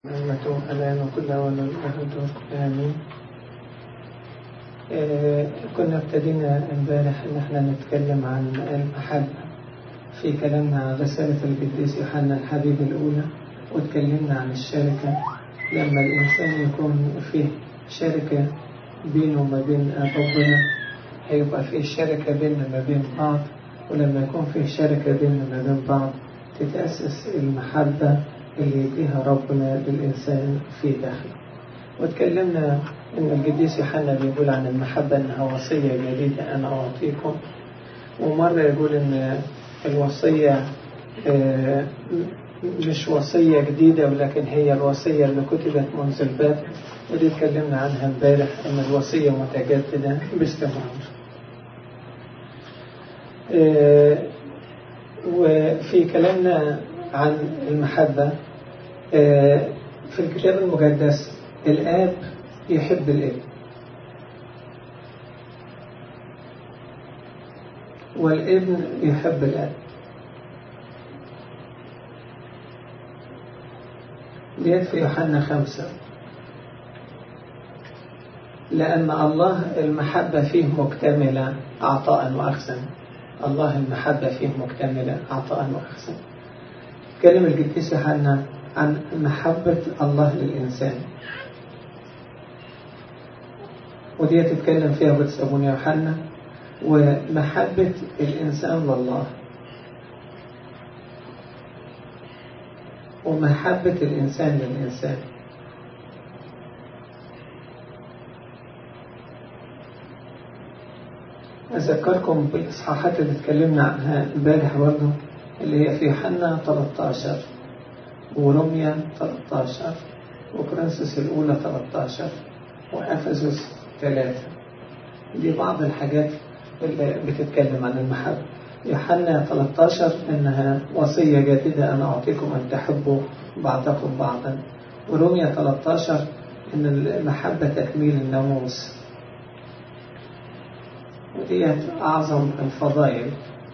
نعمته الآن وكل أول والأهد آمين آه كنا ابتدينا امبارح ان احنا نتكلم عن المحبة في كلامنا عن رسالة القديس يوحنا الحبيب الأولى واتكلمنا عن الشركة لما الإنسان يكون فيه شركة بينه وما بين ربنا هيبقى فيه شركة بيننا ما بين بعض ولما يكون فيه شركة بيننا ما بين بعض تتأسس المحبة اللي يديها ربنا للإنسان في داخله واتكلمنا إن القديس يوحنا بيقول عن المحبة إنها وصية جديدة أنا أعطيكم ومرة يقول إن الوصية مش وصية جديدة ولكن هي الوصية اللي كتبت منذ البدء ودي اتكلمنا عنها امبارح إن الوصية متجددة باستمرار وفي كلامنا عن المحبة في الكتاب المقدس الآب يحب الابن والابن يحب الآب ديت في يوحنا خمسة لأن الله المحبة فيه مكتملة عطاء وأخزن الله المحبة فيه مكتملة عطاء وأخزن كلم القديس يوحنا عن محبة الله للإنسان ودي تتكلم فيها بتسابون يوحنا ومحبة الإنسان لله ومحبة الإنسان للإنسان أذكركم بالإصحاحات اللي اتكلمنا عنها امبارح برضه اللي هي في يوحنا 13 ورمية 13 وكرنسس الأولى 13 وأفسس 3 دي بعض الحاجات اللي بتتكلم عن المحبة يوحنا 13 إنها وصية جديدة أنا أعطيكم أن تحبوا بعضكم بعضا ورمية 13 إن المحبة تكميل الناموس وديت أعظم الفضائل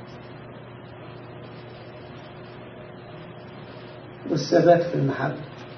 والثبات في المحبة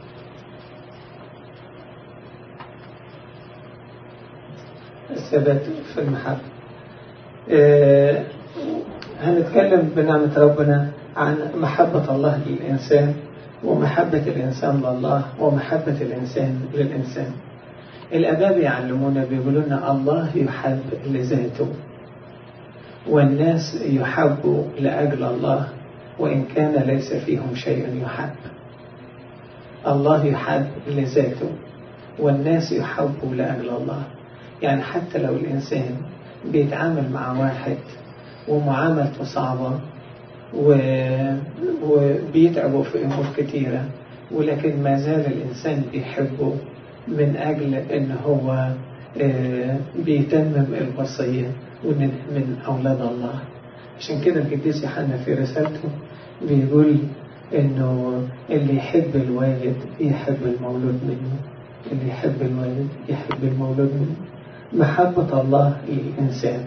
الثبات في المحبة آه هنتكلم بنعمة ربنا عن محبة الله للإنسان ومحبة الإنسان لله ومحبة الإنسان للإنسان الآباء بيعلمونا بيقولوا لنا الله يحب لذاته والناس يحبوا لأجل الله وإن كان ليس فيهم شيء يحب الله يحب لذاته والناس يحبوا لأجل الله يعني حتى لو الإنسان بيتعامل مع واحد ومعاملته صعبة و... وبيتعبوا في أمور كتيرة ولكن ما زال الإنسان بيحبه من أجل أن هو بيتمم الوصية وإن من أولاد الله عشان كده القديس يوحنا في رسالته بيقول إنه اللي يحب الوالد يحب المولود منه اللي يحب الوالد يحب المولود منه محبة الله للإنسان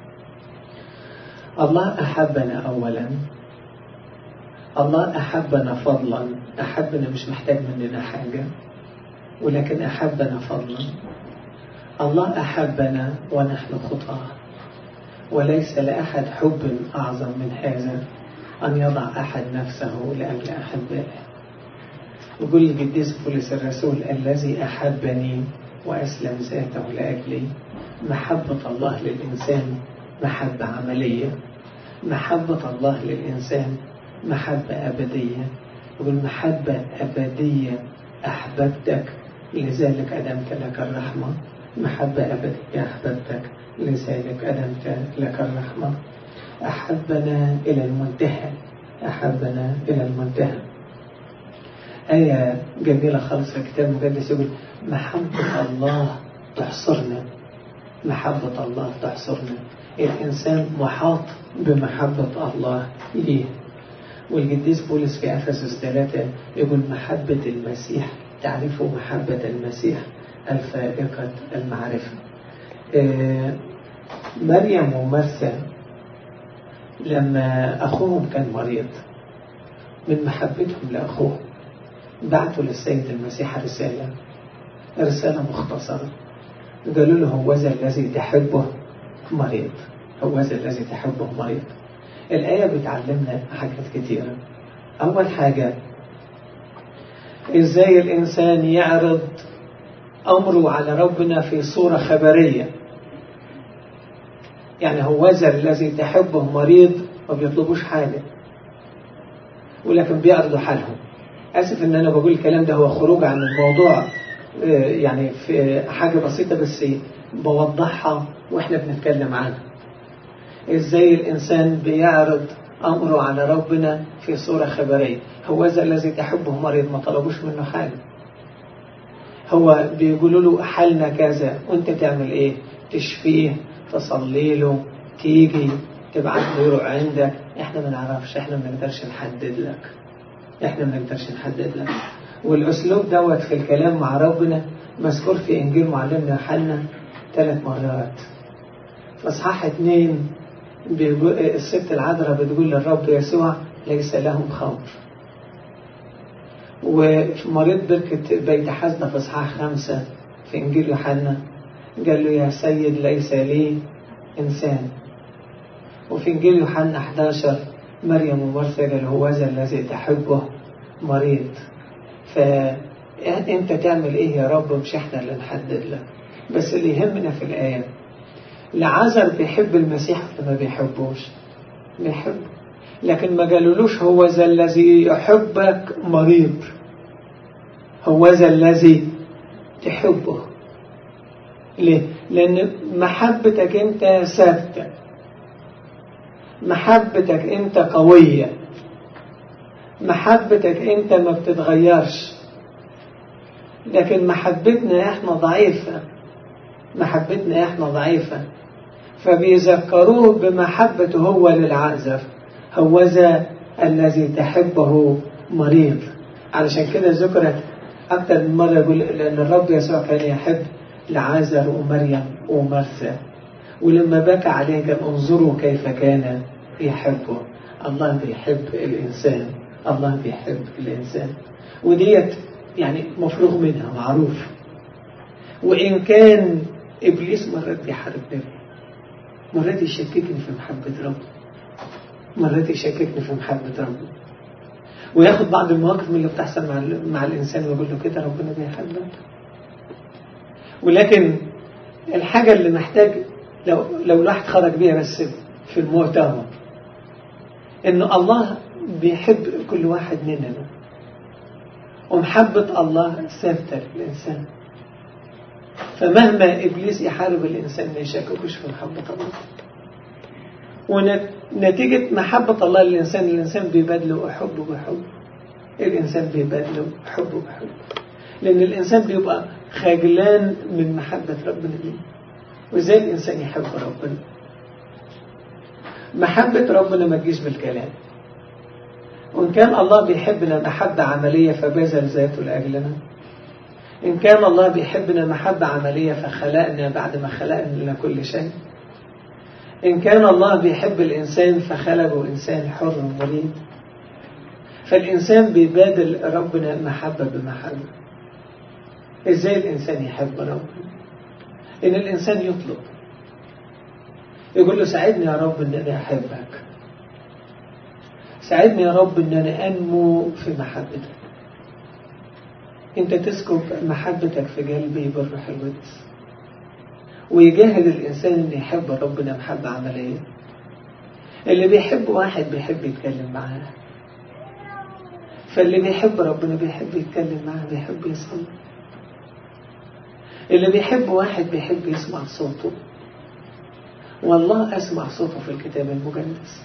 الله أحبنا أولا الله أحبنا فضلا أحبنا مش محتاج مننا حاجة ولكن أحبنا فضلا الله أحبنا ونحن خطاه وليس لأحد حب أعظم من هذا أن يضع أحد نفسه لأجل أحبائه يقول القديس بولس الرسول الذي أحبني وأسلم ذاته لأجلي محبة الله للإنسان محبة عملية محبة الله للإنسان محبة أبدية يقول محبة أبدية أحببتك لذلك أدمت لك الرحمة محبة أبدية أحببتك لذلك أدمت لك الرحمة أحبنا إلى المنتهى أحبنا إلى المنتهى آية جميلة خالص في الكتاب المقدس يقول محبة الله تحصرنا محبة الله تحصرنا الإنسان محاط بمحبة الله ليه والقديس بولس في أفسس ثلاثة يقول محبة المسيح تعرف محبة المسيح الفائقة المعرفة آه مريم ومرثا لما أخوهم كان مريض من محبتهم لأخوه بعتوا للسيد المسيح رسالة رسالة مختصرة قالوا له هوذا الذي تحبه مريض هوذا الذي تحبه مريض الآية بتعلمنا حاجات كتيرة أول حاجة إزاي الإنسان يعرض أمره على ربنا في صورة خبرية يعني هوذا الذي تحبه مريض ما بيطلبوش حاجة ولكن بيعرضوا حالهم أسف إن أنا بقول الكلام ده هو خروج عن الموضوع يعني في حاجة بسيطة بس بوضحها وإحنا بنتكلم عنها إزاي الإنسان بيعرض أمره على ربنا في صورة خبرية هوذا الذي تحبه مريض ما طلبوش منه حاجة هو بيقولوا له حالنا كذا وانت تعمل ايه تشفيه تصلي له تيجي تبعت له يروح عندك احنا ما نعرفش احنا ما نقدرش نحدد لك احنا ما نقدرش نحدد لك والاسلوب دوت في الكلام مع ربنا مذكور في انجيل معلمنا يوحنا ثلاث مرات في اصحاح اثنين الست العذراء بتقول للرب يسوع ليس لهم خمر ومريض بركة بيت حزنة في إصحاح خمسة في إنجيل يوحنا قال له يا سيد ليس لي إنسان وفي إنجيل يوحنا 11 مريم ومرثا قال هوذا الذي تحبه مريض فأنت تعمل إيه يا رب مش إحنا اللي نحدد لك بس اللي يهمنا في الآية لعازر بيحب المسيح ولا ما بيحبوش بيحبه لكن ما قالولوش هو ذا الذي يحبك مريض هو ذا الذي تحبه ليه؟ لأن محبتك أنت ثابتة محبتك أنت قوية محبتك أنت ما بتتغيرش لكن محبتنا إحنا ضعيفة محبتنا إحنا ضعيفة فبيذكروه بمحبته هو للعازر هوذا الذي تحبه مريض علشان كده ذكرت أكثر من مرة يقول لأن الرب يسوع كان يحب لعازر ومريم ومرثا ولما بكى عليه قال انظروا كيف كان يحبه الله بيحب الإنسان الله بيحب الإنسان وديت يعني مفروغ منها معروف وإن كان إبليس مرات بيحاربني مرات يشككني في محبة ربنا مرات يشككني في محبة ربنا وياخد بعض المواقف من اللي بتحصل مع, مع الإنسان ويقول له كده ربنا بيحبك ولكن الحاجة اللي محتاج لو لو الواحد خرج بيها بس في المؤتمر إنه الله بيحب كل واحد مننا ومحبة الله ثابتة للإنسان فمهما إبليس يحارب الإنسان ما يشككوش في محبة الله ونتيجة محبة الله للإنسان الإنسان بيبادله حبه بحب الإنسان بيبادله حبه بحب لأن الإنسان بيبقى خجلان من محبة ربنا ليه وإزاي الإنسان يحب ربنا محبة ربنا ما تجيش بالكلام وإن كان الله بيحبنا محبة عملية فبذل ذاته لأجلنا إن كان الله بيحبنا محبة عملية فخلقنا بعد ما خلقنا لنا كل شيء إن كان الله بيحب الإنسان فخلقه إنسان حر مريد فالإنسان بيبادل ربنا محبة بمحبة إزاي الإنسان يحب ربنا إن الإنسان يطلب يقول له ساعدني يا رب إن أنا أحبك ساعدني يا رب إن أنا أنمو في محبتك أنت تسكب محبتك في قلبي بالروح القدس ويجاهد الإنسان إن يحب ربنا محبة عملية اللي بيحب واحد بيحب يتكلم معاه فاللي بيحب ربنا بيحب يتكلم معاه بيحب يصلي اللي بيحب واحد بيحب يسمع صوته والله أسمع صوته في الكتاب المقدس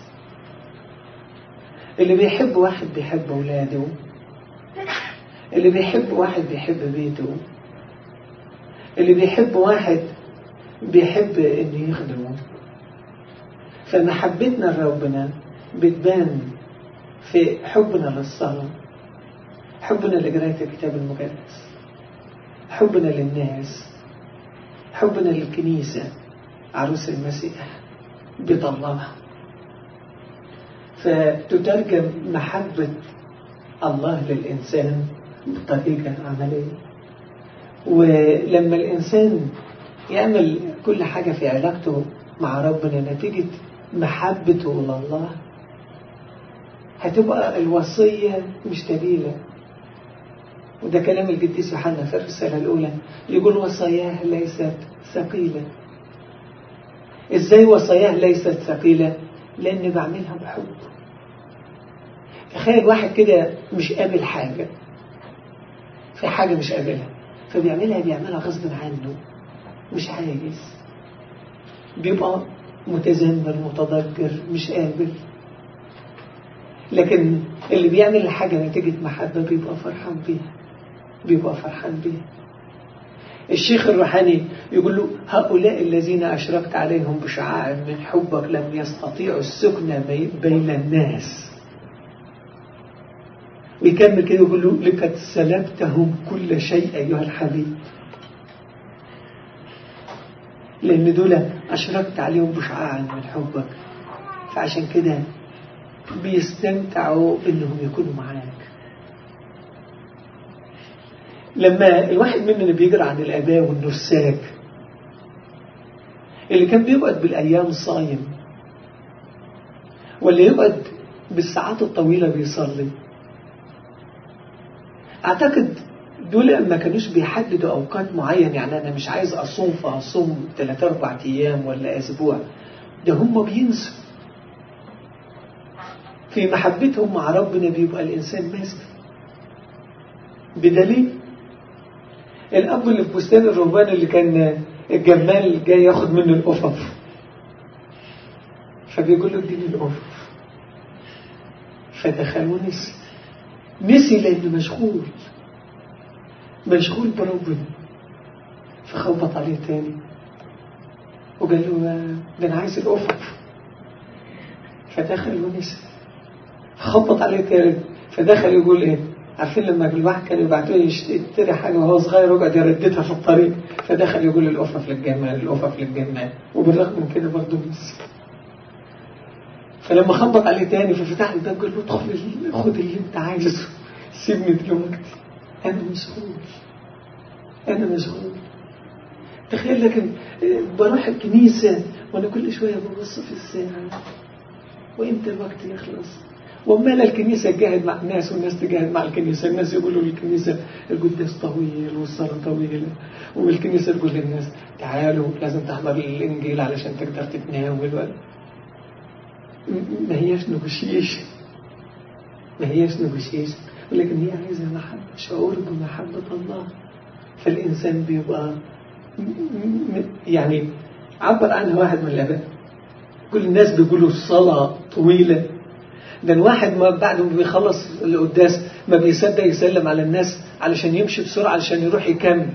اللي بيحب واحد بيحب أولاده اللي بيحب واحد بيحب بيته اللي بيحب واحد بيحب انه يخدمه فمحبتنا لربنا بتبان في حبنا للصلاة حبنا لقراية الكتاب المقدس حبنا للناس حبنا للكنيسة عروس المسيح بيت الله فتترجم محبة الله للإنسان بطريقة عملية ولما الإنسان يعمل كل حاجة في علاقته مع ربنا نتيجة محبته لله هتبقى الوصية مش دليلة وده كلام القديس يوحنا في الرسالة الأولى يقول وصاياه ليست ثقيلة إزاي وصاياه ليست ثقيلة لأني بعملها بحب تخيل واحد كده مش قابل حاجة في حاجة مش قابلها فبيعملها بيعملها غصب عنه مش عايز بيبقى متذمر متضجر مش قابل لكن اللي بيعمل الحاجة نتيجة محبة بيبقى فرحان بيها بيبقى فرحان بيها الشيخ الروحاني يقول له هؤلاء الذين أشركت عليهم بشعاع من حبك لم يستطيعوا السكن بين الناس ويكمل كده يقول له لقد سلبتهم كل شيء أيها الحبيب لأن دول أشركت عليهم بشعاع من حبك فعشان كده بيستمتعوا إنهم يكونوا معاك لما الواحد مننا بيقرأ عن الآباء والنساك اللي كان بيقعد بالأيام صايم واللي يقعد بالساعات الطويلة بيصلي أعتقد دول ما كانوش بيحددوا أوقات معين يعني أنا مش عايز أصوم فأصوم ثلاثة أربع أيام ولا أسبوع ده هم بينسوا في محبتهم مع ربنا بيبقى الإنسان ماسك بدليل الأب اللي في بستان الرهبان اللي كان الجمال جاي ياخد منه القفف فبيقول له اديني القفف فدخل ونسي نسي لأنه مشغول مشغول بربنا فخبط عليه تاني وقال له ده انا عايز القفف فدخل ونسي خبط عليه تالت فدخل يقول ايه عارفين لما الواحد كان يبعتوه يشتري حاجة وهو صغير وقعد يرددها في الطريق فدخل يقول القفف للجمال القفف للجمال وبالرغم من كده برضه نسي فلما خبط عليه تاني ففتح الباب قال له ادخل خد اللي انت عايزه سيبني دلوقتي انا مشغول انا مشغول تخيل لكن بروح الكنيسة وانا كل شوية ببص في الساعة وامتى الوقت يخلص وامال الكنيسة تجاهد مع الناس والناس تجاهد مع الكنيسة الناس يقولوا للكنيسة القداس طويل والصلاة طويلة والكنيسة تقول للناس تعالوا لازم تحضر الإنجيل علشان تقدر تتناول ما هياش نجوشيش ما هياش نجوشيش ولكن هي عايزة محبة شعور بمحبة الله فالإنسان بيبقى يعني عبر عنها واحد من الآباء كل الناس بيقولوا الصلاة طويلة ده الواحد ما بعد ما بيخلص القداس ما بيصدق يسلم على الناس علشان يمشي بسرعة علشان يروح يكمل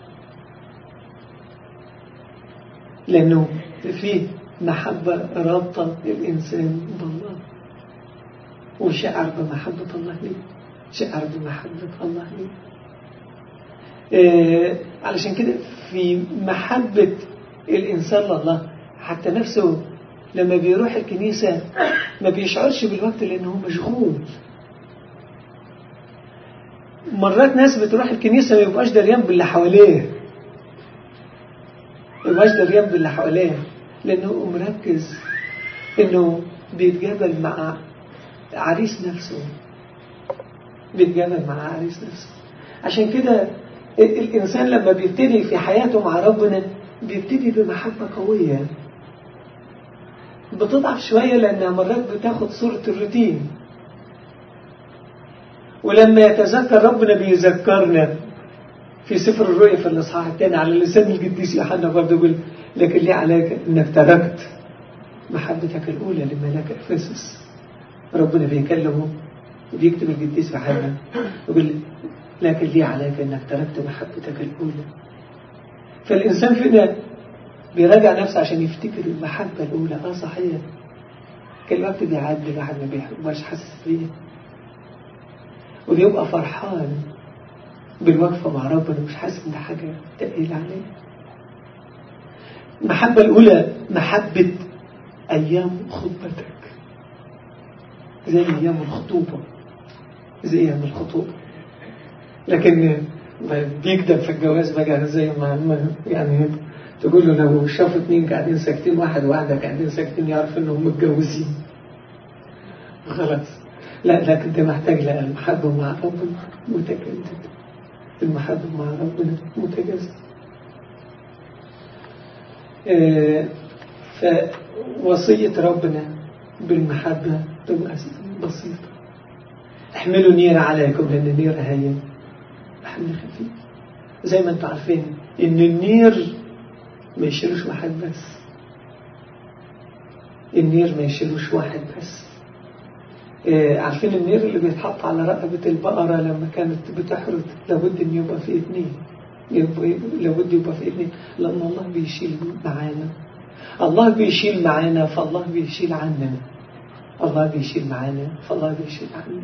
لأنه في محبة رابطة الإنسان بالله وشعر بمحبة الله ليه شعر بمحبة الله ليه آه علشان كده في محبة الإنسان لله حتى نفسه لما بيروح الكنيسة ما بيشعرش بالوقت لأنه مشغول مرات ناس بتروح الكنيسة ما يبقاش دريان باللي حواليه ما يبقاش دريان باللي حواليه لأنه مركز إنه بيتقابل مع عريس نفسه بيتقابل مع عريس نفسه عشان كده الإنسان لما بيبتدي في حياته مع ربنا بيبتدي بمحبة قوية بتضعف شوية لأنها مرات بتاخد صورة الروتين ولما يتذكر ربنا بيذكرنا في سفر الرؤيا في الإصحاح الثاني على لسان القديس يوحنا برضه يقول لكن ليه عليك إنك تركت محبتك الأولى لملاك أفسس ربنا بيكلمه وبيكتب القديس يوحنا يقول لكن ليه عليك إنك تركت محبتك الأولى فالإنسان فينا بيراجع نفسه عشان يفتكر المحبة الأولى آه صحيح كل الوقت بيعدي الواحد ما بيحبش حاسس بيه وبيبقى فرحان بالوقفة مع ربنا مش حاسس إن حاجة تقيل عليه المحبة الأولى محبة أيام خطبتك زي أيام الخطوبة زي أيام الخطوبة لكن بيكذب في الجواز بقى زي ما يعني تقول له لو شافوا اتنين قاعدين ساكتين واحد وواحدة قاعدين ساكتين يعرف انهم متجوزين خلاص لا لكن انت محتاج للمحبة مع ربنا متجدد المحبة مع ربنا متجدد آه فوصية ربنا بالمحبة تبقى بسيطة احملوا نير عليكم لأن النير هين حمل خفيف زي ما انتم عارفين ان النير ما يشيلوش واحد بس النير ما يشيلوش واحد بس اه عارفين النير اللي بيتحط على رقبة البقرة لما كانت بتحرد لابد ان يبقى فيه اتنين لابد يبقى فيه اتنين لان الله بيشيل معانا الله بيشيل معانا فالله بيشيل عننا الله بيشيل معانا فالله بيشيل عننا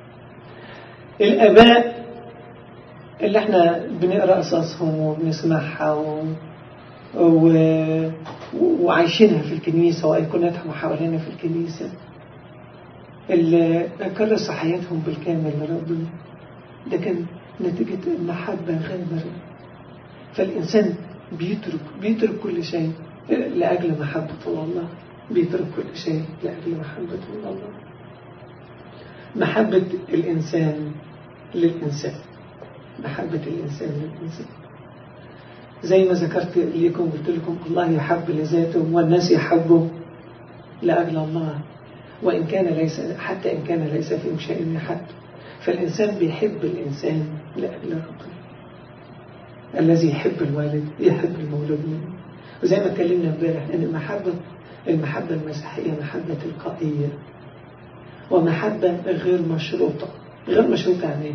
الآباء اللي احنا بنقرأ قصصهم وبنسمعها و... و... وعايشينها في الكنيسة وأيقوناتهم حوالينا في الكنيسة اللي كرسوا حياتهم بالكامل لربنا ده كان نتيجة المحبة غامرة فالإنسان بيترك بيترك كل شيء لأجل محبة الله بيترك كل شيء لأجل محبة الله محبة الإنسان للإنسان محبة الإنسان للإنسان زي ما ذكرت لكم قلت لكم الله يحب لذاته والناس يحبوا لأجل الله وإن كان ليس حتى إن كان ليس فيهم شيء يحب فالإنسان بيحب الإنسان لأجل ربنا الذي يحب الوالد يحب المولود منه وزي ما اتكلمنا امبارح ان المحبة المحبة المسيحية محبة تلقائية ومحبة غير مشروطة غير مشروطة يعني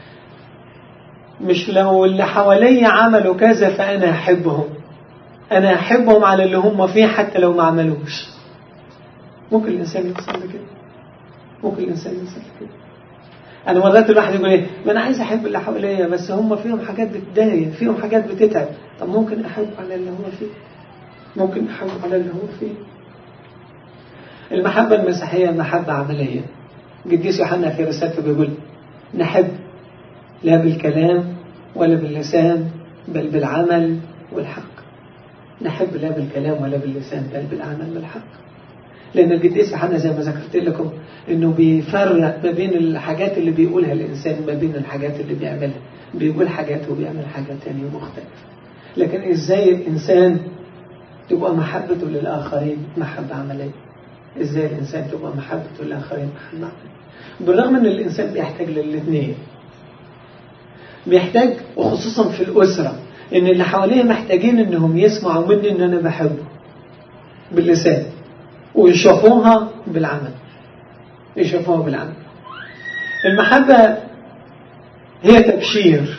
مش لو اللي حواليا عملوا كذا فأنا أحبهم أنا أحبهم على اللي هم فيه حتى لو ما عملوش ممكن الإنسان يوصل لكده ممكن الإنسان يوصل لكده أنا مرات الواحد يقول إيه ما أنا عايز أحب اللي حواليا بس هم فيهم حاجات بتضايق فيهم حاجات بتتعب طب ممكن أحب على اللي هو فيه ممكن أحب على اللي هو فيه المحبة المسيحية محبة عملية قديس يوحنا في رسالته بيقول نحب لا بالكلام ولا باللسان بل بالعمل والحق نحب لا بالكلام ولا باللسان بل بالعمل والحق لأن القديس يوحنا زي ما ذكرت لكم إنه بيفرق ما بين الحاجات اللي بيقولها الإنسان ما بين الحاجات اللي بيعملها بيقول حاجات وبيعمل حاجة تانية مختلفة لكن إزاي الإنسان تبقى محبته للآخرين محبة عملية إزاي الإنسان تبقى محبته للآخرين محبة عملية بالرغم أن الإنسان بيحتاج للاثنين بيحتاج وخصوصا في الأسرة إن اللي حواليه محتاجين إنهم يسمعوا مني إن أنا بحبه باللسان ويشوفوها بالعمل يشوفوها بالعمل المحبة هي تبشير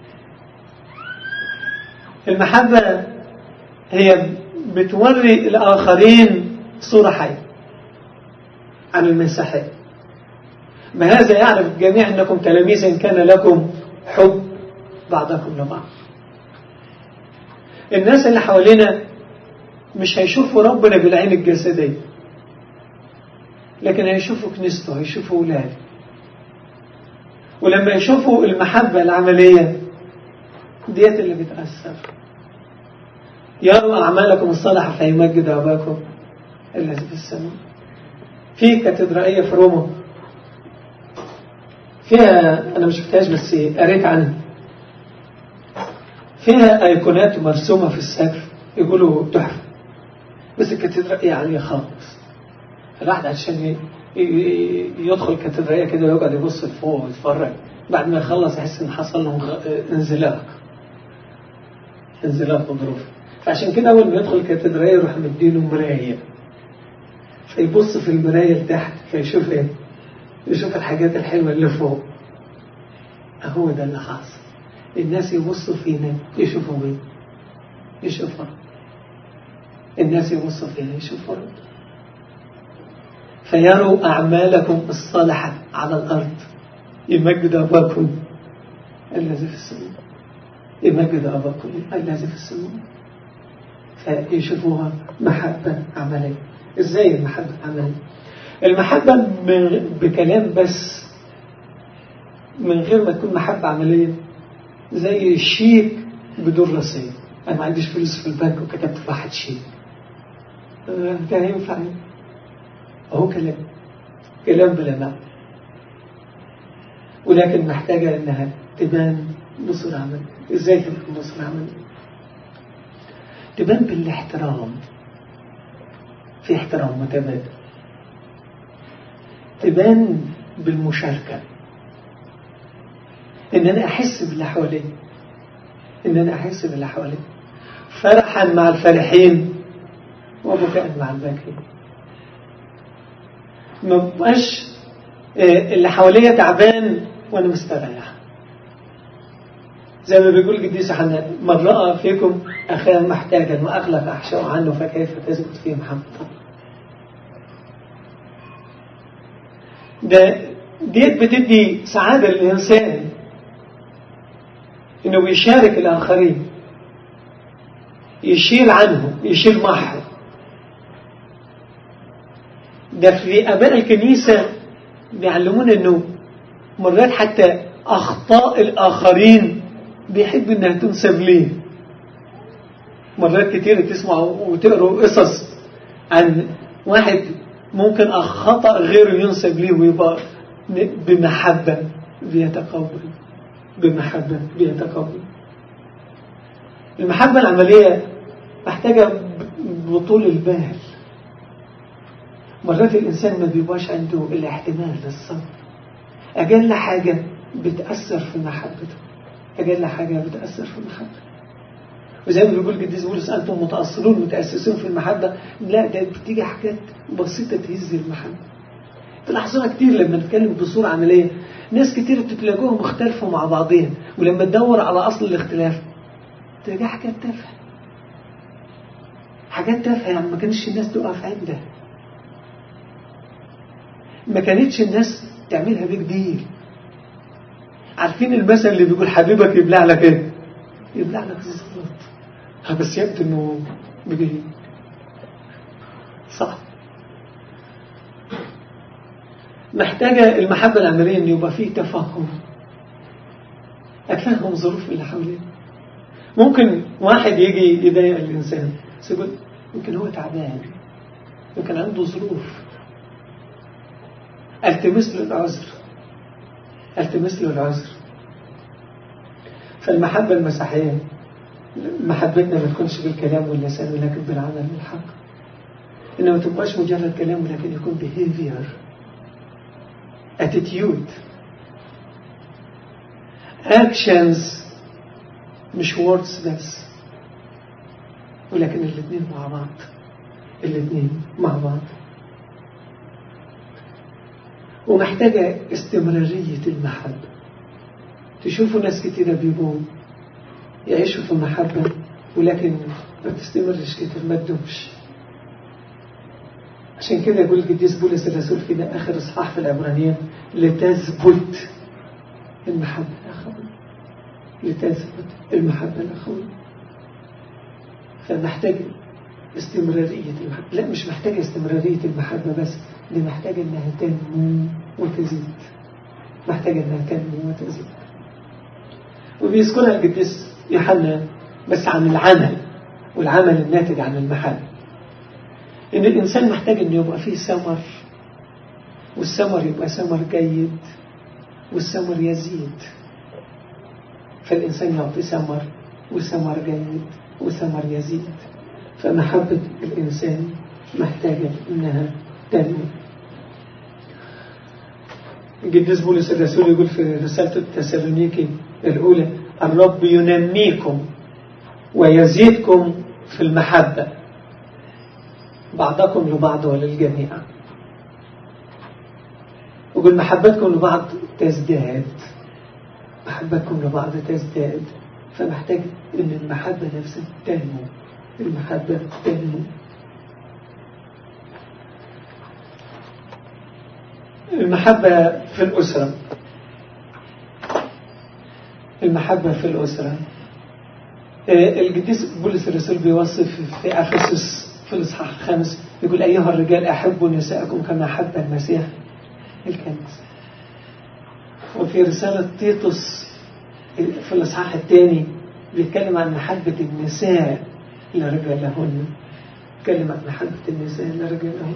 المحبة هي بتوري الآخرين صورة حية عن المسيحية بهذا يعرف الجميع أنكم تلاميذ إن كان لكم حب بعضكم لبعض الناس اللي حوالينا مش هيشوفوا ربنا بالعين الجسدية لكن هيشوفوا كنيسته هيشوفوا ولاده ولما يشوفوا المحبة العملية ديت اللي بتأثر يروا أعمالكم الصالحة فيمجد أباكم الذي في السماء في كاتدرائية في روما فيها أنا ما شفتهاش بس قريت عنها فيها أيقونات مرسومة في السقف يقولوا تحفة بس الكاتدرائية عالية خالص الواحد عشان يدخل كاتدرائية كده ويقعد يبص لفوق ويتفرج بعد ما يخلص يحس ان حصل له انزلاق انزلاق غضروفي فعشان كده اول ما يدخل الكاتدرائية يروح مديله مراية فيبص في المراية لتحت فيشوف ايه يشوف الحاجات الحلوة اللي فوق هو ده اللي حاصل الناس يبصوا فينا يشوفوا مين يشوفوا الناس يبصوا فينا يشوفوا فيروا أعمالكم الصالحة على الأرض يمجد أباكم الذي في السماء يمجد أباكم الذي في السماء فيشوفوها محبة عملية إزاي المحبة عملية المحبة بكلام بس من غير ما تكون محبة عملية زي الشيك بدون رصيد أنا ما عنديش فلوس في البنك وكتبت في واحد شيك ده هينفع أهو كلام كلام بلا معنى ولكن محتاجة إنها تبان بصورة عملية إزاي تبان بصورة عملية تبان بالاحترام في احترام متبادل تبان بالمشاركة إن أنا أحس باللي حواليا إن أنا أحس باللي حواليا فرحا مع الفرحين وبكاء مع الباكين ما بقاش اللي حواليا تعبان وأنا مستريح زي ما بيقول قديس حنان من رأى فيكم أخاه محتاجا وأغلق أحشاء عنه فكيف تثبت فيه محبة ده ديت بتدي سعادة للإنسان إنه بيشارك الآخرين يشيل عنه يشيل معه ده في أباء الكنيسة بيعلمونا إنه مرات حتى أخطاء الآخرين بيحب إنها تنسب ليه مرات كتير تسمعوا وتقروا قصص عن واحد ممكن خطأ غيره ينسب ليه ويبقى بمحبة بيتقبل بمحبة بيتقبل المحبة العملية محتاجة بطول البال مرات الإنسان ما بيبقاش عنده الاحتمال للصبر أجل حاجة بتأثر في محبته أجل حاجة بتأثر في محبته وزي ما بيقول القديس بولس أنتم متأصلون متأسسون في المحبة لا ده بتيجي حاجات بسيطة تهز المحبة تلاحظوها كتير لما نتكلم بصورة عملية ناس كتير تلاقوهم اختلفوا مع بعضهم ولما تدور على أصل الاختلاف تلاقي حاجات تافهة حاجات تافهة يعني ما كانش الناس تقف عندها ما كانتش الناس تعملها بيج ديل عارفين المثل اللي بيقول حبيبك يبلع لك ايه يبلع لك الزلط بس يبدو انه بيجي صح محتاجة المحبة العملية ان يبقى فيه تفهم اتفهم ظروف اللي حواليه ممكن واحد يجي يضايق الانسان بس يقول يمكن هو تعبان يمكن عنده ظروف التمس له العذر التمس له العذر فالمحبة المسيحية محبتنا ما تكونش بالكلام واللسان ولكن بالعمل والحق إنه ما تبقاش مجرد كلام ولكن يكون behavior attitude actions مش words بس ولكن الاثنين مع بعض الاثنين مع بعض ومحتاجة استمرارية المحبة تشوفوا ناس كتيرة بيبقوا يعيشوا في المحبة ولكن ما تستمرش كتير ما تدومش عشان كده يقول القديس بولس الرسول في ده آخر إصحاح في العبرانيين لتثبت المحبة الأخوية لتثبت المحبة الأخوية فمحتاج استمرارية المحبة لا مش محتاجة استمرارية المحبة بس دي محتاجة إنها تنمو وتزيد محتاجة إنها تنمو وتزيد وبيذكرها القديس يوحنا بس عن العمل والعمل الناتج عن المحبة إن الإنسان محتاج إنه يبقى فيه ثمر والثمر يبقى ثمر جيد والثمر يزيد فالإنسان يعطي ثمر وثمر جيد وثمر يزيد فمحبة الإنسان محتاجة إنها تنمو القديس بولس الرسول يقول في رسالة التسالونيكي الأولى الرب ينميكم ويزيدكم في المحبة بعضكم لبعض وللجميع وقل محبتكم لبعض تزداد محبتكم لبعض تزداد فمحتاج ان المحبة نفسها تنمو المحبة تنمو المحبة في الأسرة المحبة في الأسرة القديس بولس الرسول بيوصف في أفسس في الإصحاح الخامس يقول أيها الرجال أحبوا نساءكم كما أحب المسيح الكنيسة وفي رسالة تيتوس في الإصحاح الثاني بيتكلم عن محبة النساء لرجالهن بيتكلم عن محبة النساء لرجالهن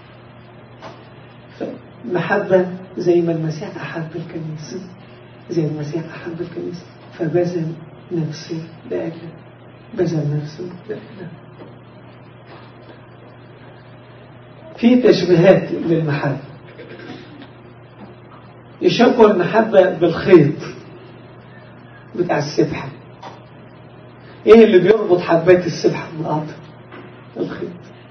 محبة زي ما المسيح أحب الكنيسة زي المسيح أحب الكنيسة فبذل نفسه لأجله بذل نفسه لأجله في تشبيهات للمحبة يشبه المحبة بالخيط بتاع السبحة ايه اللي بيربط حبات السبحة ببعض الخيط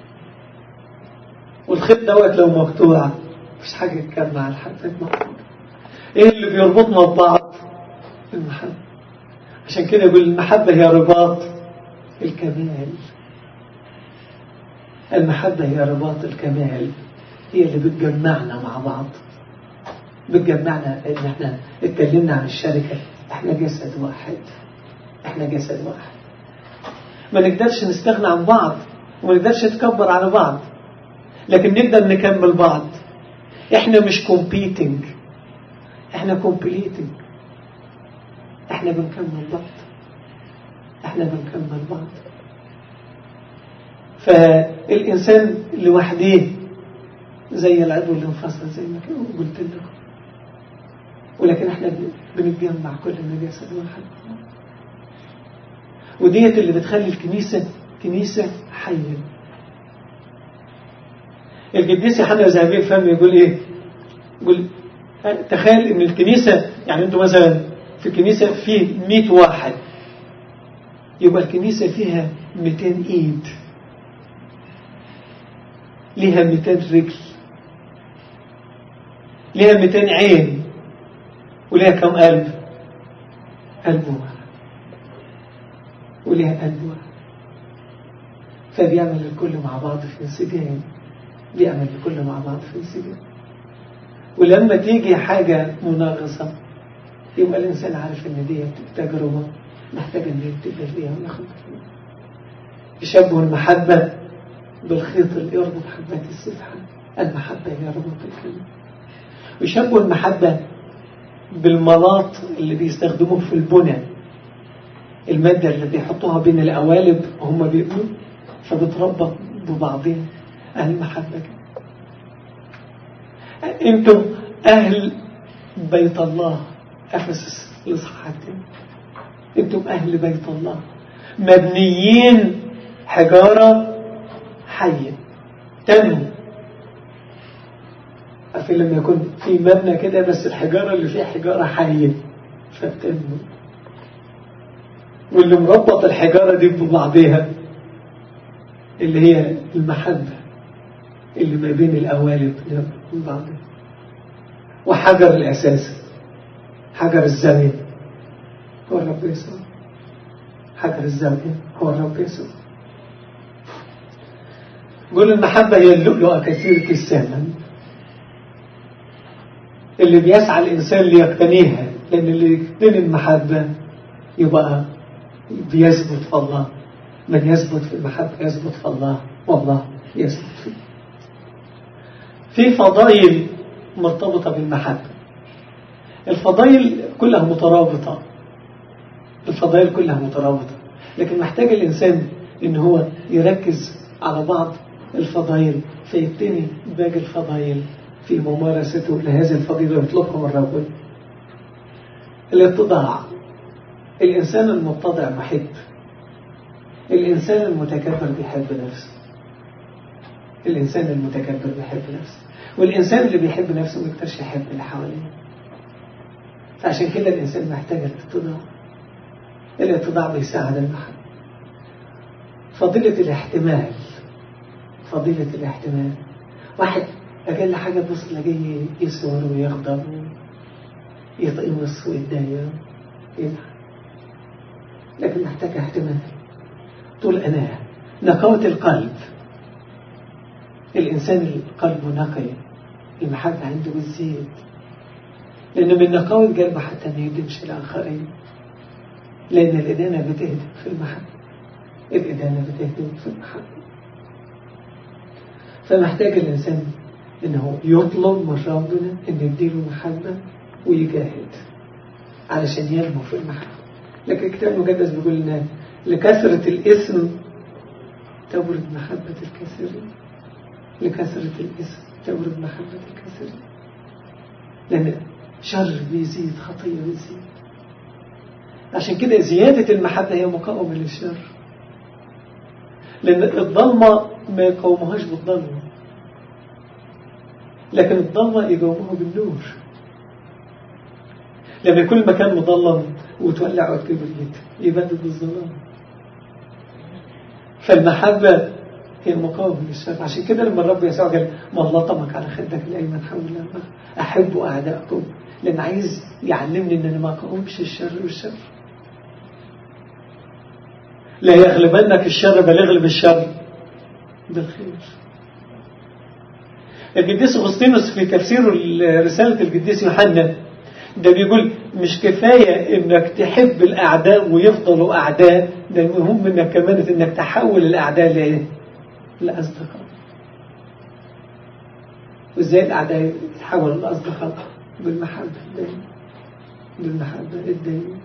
والخيط دوت لو مقطوع مفيش حاجة تكمل الحبات مقطوعة ايه اللي بيربطنا ببعض المحبة عشان كده يقول المحبة هي رباط الكمال المحبة هي رباط الكمال هي اللي بتجمعنا مع بعض بتجمعنا ان احنا اتكلمنا عن الشركة احنا جسد واحد احنا جسد واحد ما نقدرش نستغنى عن بعض وما نقدرش نتكبر على بعض لكن نقدر نكمل بعض احنا مش كومبيتنج احنا كومبليتنج احنا بنكمل بعض احنا بنكمل بعض فالإنسان لوحده زي العضو اللي انفصل زي ما قلت لكم ولكن احنا بنتجمع كلنا جسد واحد وديت اللي بتخلي الكنيسة كنيسة حية القديس يوحنا ذهبي الفم يقول ايه يقول تخيل ان الكنيسة يعني انتوا مثلا في الكنيسة في 100 واحد يبقى الكنيسة فيها 200 ايد ليها 200 رجل ليها 200 عين وليها كم قلب قلب واحد وليها قلب واحد فبيعمل الكل مع بعض في انسجام بيعمل الكل مع بعض في انسجام ولما تيجي حاجة مناقصة يبقى الإنسان عارف إن دي تجربة محتاجة إن يبتدي فيها وياخد فيها يشبه المحبة بالخيط اللي يربط حبات السبحة المحبة هي ربط الكلمة ويشبه المحبة بالملاط اللي بيستخدموه في البنى المادة اللي بيحطوها بين القوالب وهم بيبنوا فبتربط ببعضهم أهل المحبة كده انتم أهل بيت الله أفسس الإصحاحات انتم أهل بيت الله مبنيين حجارة حية تنمو عارفين لما يكون في مبنى كده بس الحجارة اللي فيها حجارة حية فبتنمو واللي مربط الحجارة دي ببعضها اللي هي المحبة اللي ما بين القوالب من بعضها وحجر الأساس حجر الزاوية هو الرب يسوع حجر الزاوية هو الرب يسوع قول المحبة هي اللؤلؤة كثيرة الثمن اللي بيسعى الإنسان ليقتنيها لأن اللي يقتني المحبة يبقى بيثبت في الله من يثبت في المحبة يثبت في الله والله يثبت فيه في فضائل مرتبطة بالمحبة الفضائل كلها مترابطة الفضائل كلها مترابطة لكن محتاج الإنسان إن هو يركز على بعض الفضائل فيبتني باقي الفضائل في ممارسته لهذه الفضيلة يطلبها الرب الاتضاع الإنسان المتضع محب الإنسان المتكبر بيحب نفسه الإنسان المتكبر بيحب نفسه والإنسان اللي بيحب نفسه ما يقدرش يحب اللي حواليه فعشان كده الإنسان محتاج الاتضاع الاتضاع بيساعد المحبة فضيلة الاحتمال فضيلة الاحتمال واحد أقل حاجة بص تلاقيه يسور ويغضب يطقمص ويتضايق يضحك لكن محتاج احتمال طول أناه نقاوة القلب الإنسان القلب نقي المحبة عنده بتزيد لأنه من نقاوة قلبه حتى ما يدمش الآخرين لأن الإدانة بتهدم في المحبة الإدانة بتهدم في المحبة فمحتاج الإنسان إنه يطلب من ربنا إن يديله محبة ويجاهد علشان ينمو في المحبة لكن الكتاب المقدس بيقول لنا لكثرة الإثم تبرد محبة الكثيرين لكثرة الإثم تبرد محبة الكثيرين لأن شر بيزيد خطية بيزيد عشان كده زيادة المحبة هي مقاومة للشر لأن الضلمة ما يقاوموهاش بالضلمة لكن الضلمة يقاوموها بالنور لما يكون المكان مظلم وتولع عود كبريت يبدد الظلام فالمحبة هي المقاومة للشر عشان كده لما الرب يسوع قال من لطمك على خدك الأيمن حول الله أحبوا أعدائكم لأن عايز يعلمني أن أنا ما أقاومش الشر والشر لا يغلبنك الشر بل يغلب الشر بالخير القديس أغسطينوس في تفسيره رسالة القديس يوحنا ده بيقول مش كفاية انك تحب الاعداء ويفضلوا اعداء ده المهم انك كمان انك تحول الاعداء لايه لاصدقاء وازاي الاعداء يتحولوا لاصدقاء بالمحبة الدائمة بالمحبة الدائمة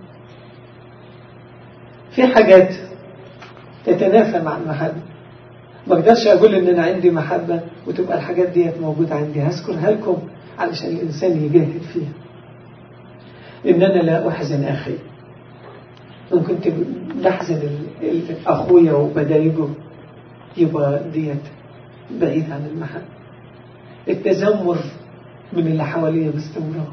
في حاجات تتنافى مع المحبة ما اقدرش اقول ان انا عندي محبة وتبقى الحاجات ديت موجودة عندي هذكرها لكم علشان الانسان يجاهد فيها ان انا لا احزن اخي ان كنت بحزن اخويا وبضايقه يبقى ديت بعيد عن المحبة التذمر من اللي حواليا باستمرار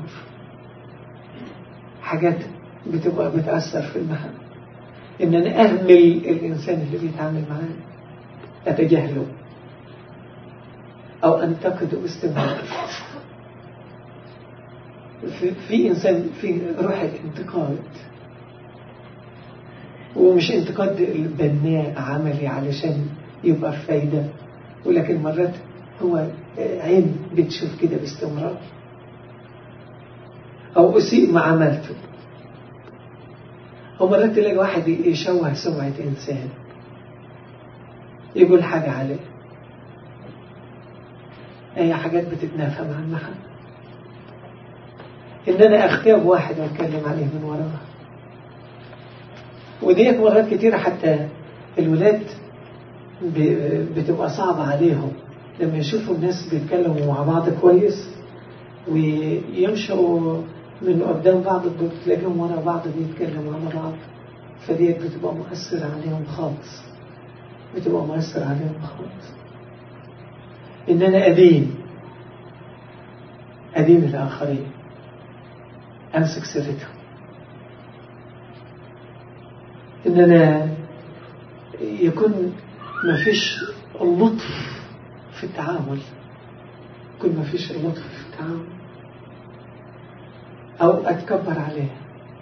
حاجات بتبقى بتأثر في المحبة ان انا اهمل الانسان اللي بيتعامل معايا اتجاهله او انتقده باستمرار في, في انسان في روح الانتقاد ومش انتقاد بناء عملي علشان يبقى فايدة ولكن مرات هو عين بتشوف كده باستمرار او اسيء ما عملته أو مرات تلاقي واحد يشوه سمعة إنسان يقول حاجة عليه أي حاجات بتتنافى مع المحبة إن أنا أختاب واحد وأتكلم عليه من وراه وديت مرات كتيرة حتى الولاد بتبقى صعبة عليهم لما يشوفوا الناس بيتكلموا مع بعض كويس ويمشوا من قدام بعض تلاقيهم ورا بعض بيتكلموا مع بعض فديت بتبقى مؤثرة عليهم خالص بتبقى مؤثرة عليهم خالص إن أنا أدين أدين الآخرين أمسك سرتهم إن أنا يكون ما فيش اللطف في التعامل يكون ما فيش اللطف في التعامل أو أتكبر عليها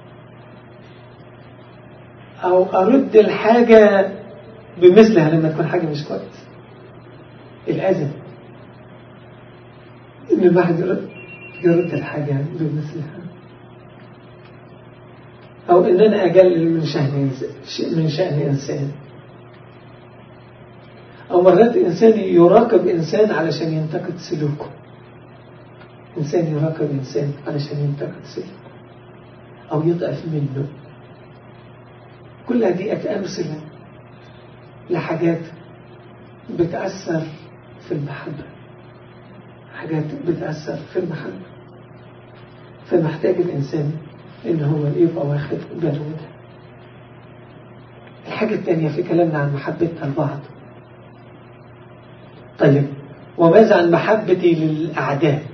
أو أرد الحاجة بمثلها لما تكون حاجة مش كويس الأذى إن الواحد يرد, يرد الحاجة بمثلها أو إن أنا أقلل من شأن من شأن إنسان أو مرات إنسان يراقب إنسان علشان ينتقد سلوكه إنسان يراقب إنسان علشان ينتقد سلوكه أو يضعف منه كل هذه أمثلة لحاجات بتأثر في المحبة حاجات بتأثر في المحبة فمحتاج الإنسان إن هو يبقى واخد باله منها الحاجة الثانية في كلامنا عن محبتنا لبعض طيب وماذا عن محبتي للأعداء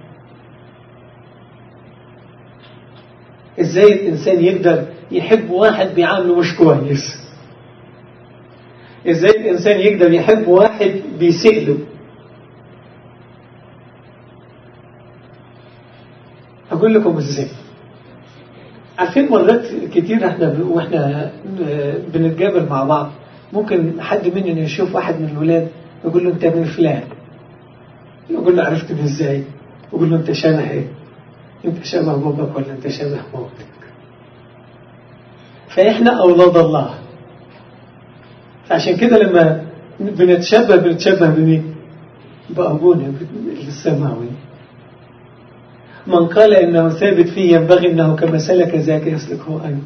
ازاي الإنسان يقدر يحب واحد بيعامله مش كويس ازاي الإنسان يقدر يحب واحد بيسئ له أقول لكم ازاي عارفين مرات كتير احنا ب... واحنا بنتقابل مع بعض ممكن حد مننا يشوف واحد من الولاد يقول له انت من فلان يقول له عرفتني ازاي يقول له انت شبه ايه انت شبه بابك ولا انت شبه مامتك فاحنا اولاد الله فعشان كده لما بنتشبه بنتشبه بمين بأبونا السماوي من قال إنه ثابت فيه ينبغي أنه كما سلك ذاك يسلك هو أيضا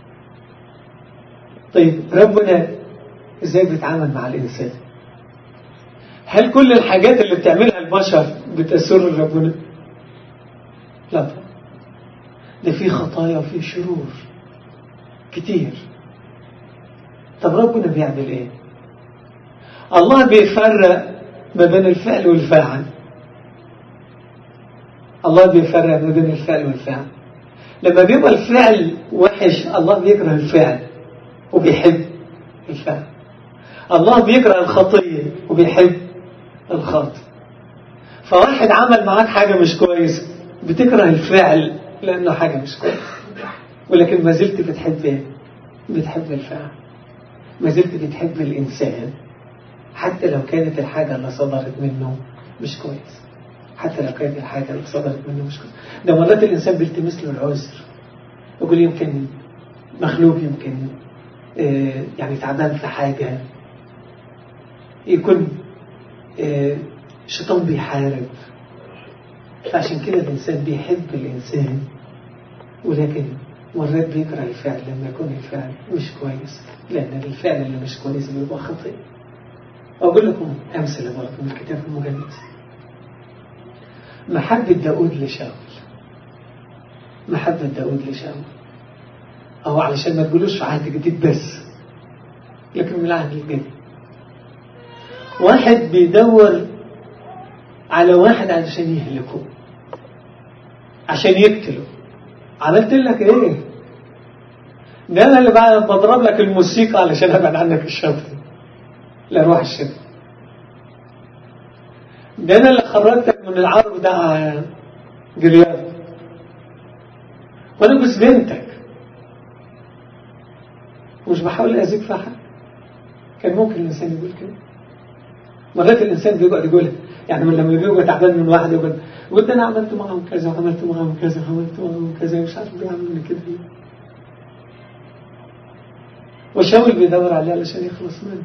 طيب ربنا إزاي بيتعامل مع الإنسان هل كل الحاجات اللي بتعملها البشر بتسر ربنا لا طبعا ده في خطايا وفي شرور كتير طب ربنا بيعمل ايه الله بيفرق ما بين الفعل والفاعل الله بيفرق ما بين الفعل والفعل لما بيبقى الفعل وحش الله بيكره الفعل وبيحب الفعل الله بيكره الخطية وبيحب الخاطئ فواحد عمل معاك حاجة مش كويسة بتكره الفعل لأنه حاجة مش كويسة ولكن ما زلت بتحب ايه؟ بتحب الفعل ما زلت بتحب الإنسان حتى لو كانت الحاجة اللي صدرت منه مش كويس حتى لو كانت الحاجة اللي صدرت منه مش كويس ده مرات الإنسان بيلتمس له العذر يقول يمكن مخلوق يمكن آه يعني تعبان في حاجة يكون آه شيطان بيحارب فعشان كده الإنسان بيحب الإنسان ولكن مرات بيكره الفعل لما يكون الفعل مش كويس لأن الفعل اللي مش كويس بيبقى خطير أقول لكم أمثلة برضه من الكتاب المجلد محبة داود لشاول محبة داود لشاول أو علشان ما تقولوش في عهد جديد بس لكن من العهد الجديد واحد بيدور على واحد علشان يهلكه عشان يقتله عملت لك ايه ده انا اللي بعد بضرب لك الموسيقى علشان ابعد عنك الشر لروح الشر ده انا اللي خرجتك من العار بتاع جريان وانا بس بنتك مش بحاول اذيك في حاجه كان ممكن الانسان يقول كده مرات الانسان بيقعد يقولها يعني من لما بيبقى تعبان من واحد يقول يقول ده انا عملت معاهم كذا وعملت معاهم كذا وعملت معاهم كذا مش عارف بيعملوا كده ليه وشاول بيدور عليه علشان يخلص منه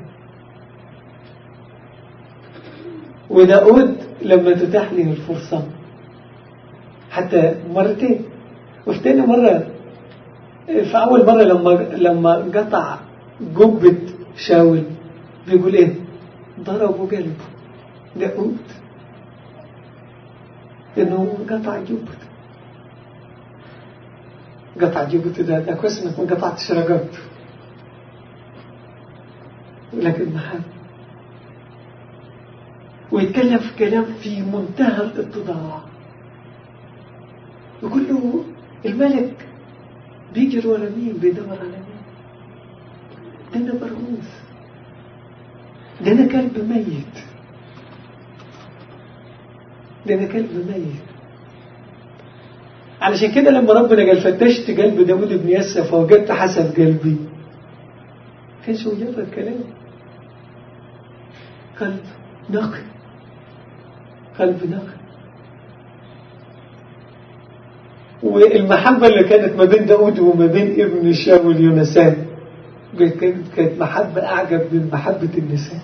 وداود لما تتاح له الفرصة حتى مرتين وفي تاني مرة في أول مرة لما لما قطع جبة شاول بيقول إيه ضربوا قلبه داود إنه قطع جبته قطع جبته ده ده كويس إنك ما قطعتش رقبته لكن محب ويتكلم في كلام في منتهى الاتضاع يقول له الملك بيجر ورا مين بيدور على مين ده انا برغوث ده انا كلب ميت ده انا كلب ميت علشان كده لما ربنا قال فتشت قلب داود بن يسى فوجدت حسب قلبي كانش مجرد كلام قلب نقي قلب نقي والمحبة اللي كانت ما بين داود وما بين ابن شاول يونسان كانت كانت محبة أعجب من محبة النساء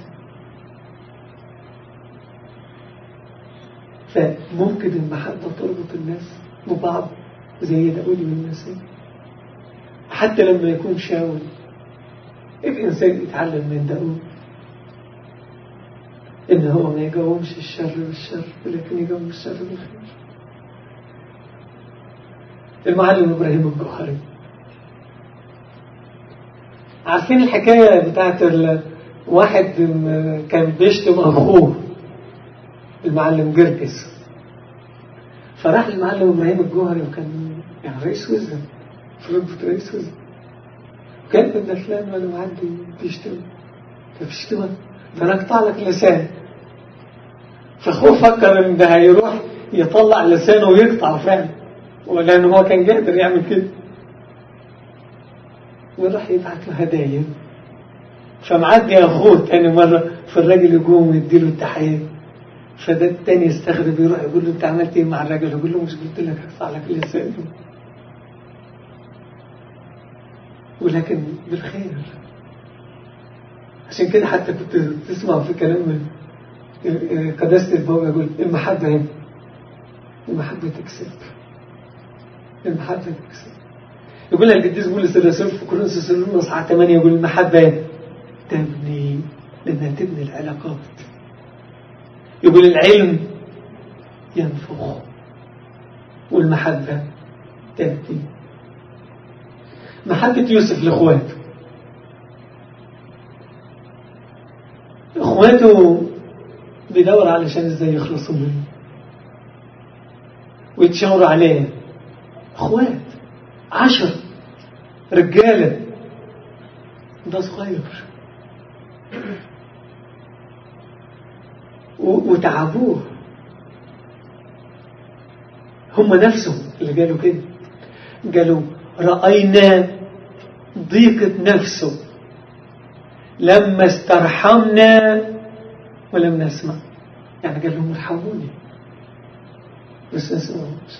فممكن المحبة تربط الناس ببعض زي داود والنساء حتى لما يكون شاول الإنسان يتعلم من داود إن هو ما يقاومش الشر بالشر ولكن يقاوم الشر بالخير المعلم إبراهيم الجوهري عارفين الحكاية بتاعت واحد كان بيشتم أخوه المعلم جرجس فراح المعلم إبراهيم الجوهري وكان يعني رئيس وزراء في رتبة رئيس وزراء كان ابن فلان وانا معدي بيشتم فبيشتمك فانا اقطع لك لسان فاخوه فكر ان ده هيروح يطلع لسانه ويقطع فعلا ولان هو كان قادر يعمل كده وراح يبعت له هدايا فمعدي اخوه تاني مره فالراجل يقوم يديله التحيه فده التاني يستغرب يروح يقول له انت عملت ايه مع الراجل يقول له مش قلت لك اقطع لك لسانه ولكن بالخير عشان كده حتى كنت تسمع في كلام قداسة البابا يقول المحبة هنا المحبة تكسب المحبة تكسب يقول لها القديس بولس الرسول في كورنثوس الأولى اصحاح 8 يقول المحبة تبني لأنها تبني العلاقات يقول العلم ينفخ والمحبة تبني محبة يوسف لإخواته إخواته بيدور علشان ازاي يخلصوا منه ويتشاوروا عليه اخوات عشر رجالة ده صغير وتعبوه هم نفسهم اللي قالوا كده قالوا رأينا ضيقة نفسه لما استرحمنا ولم نسمع يعني قال لهم ارحموني بس ما سمعوش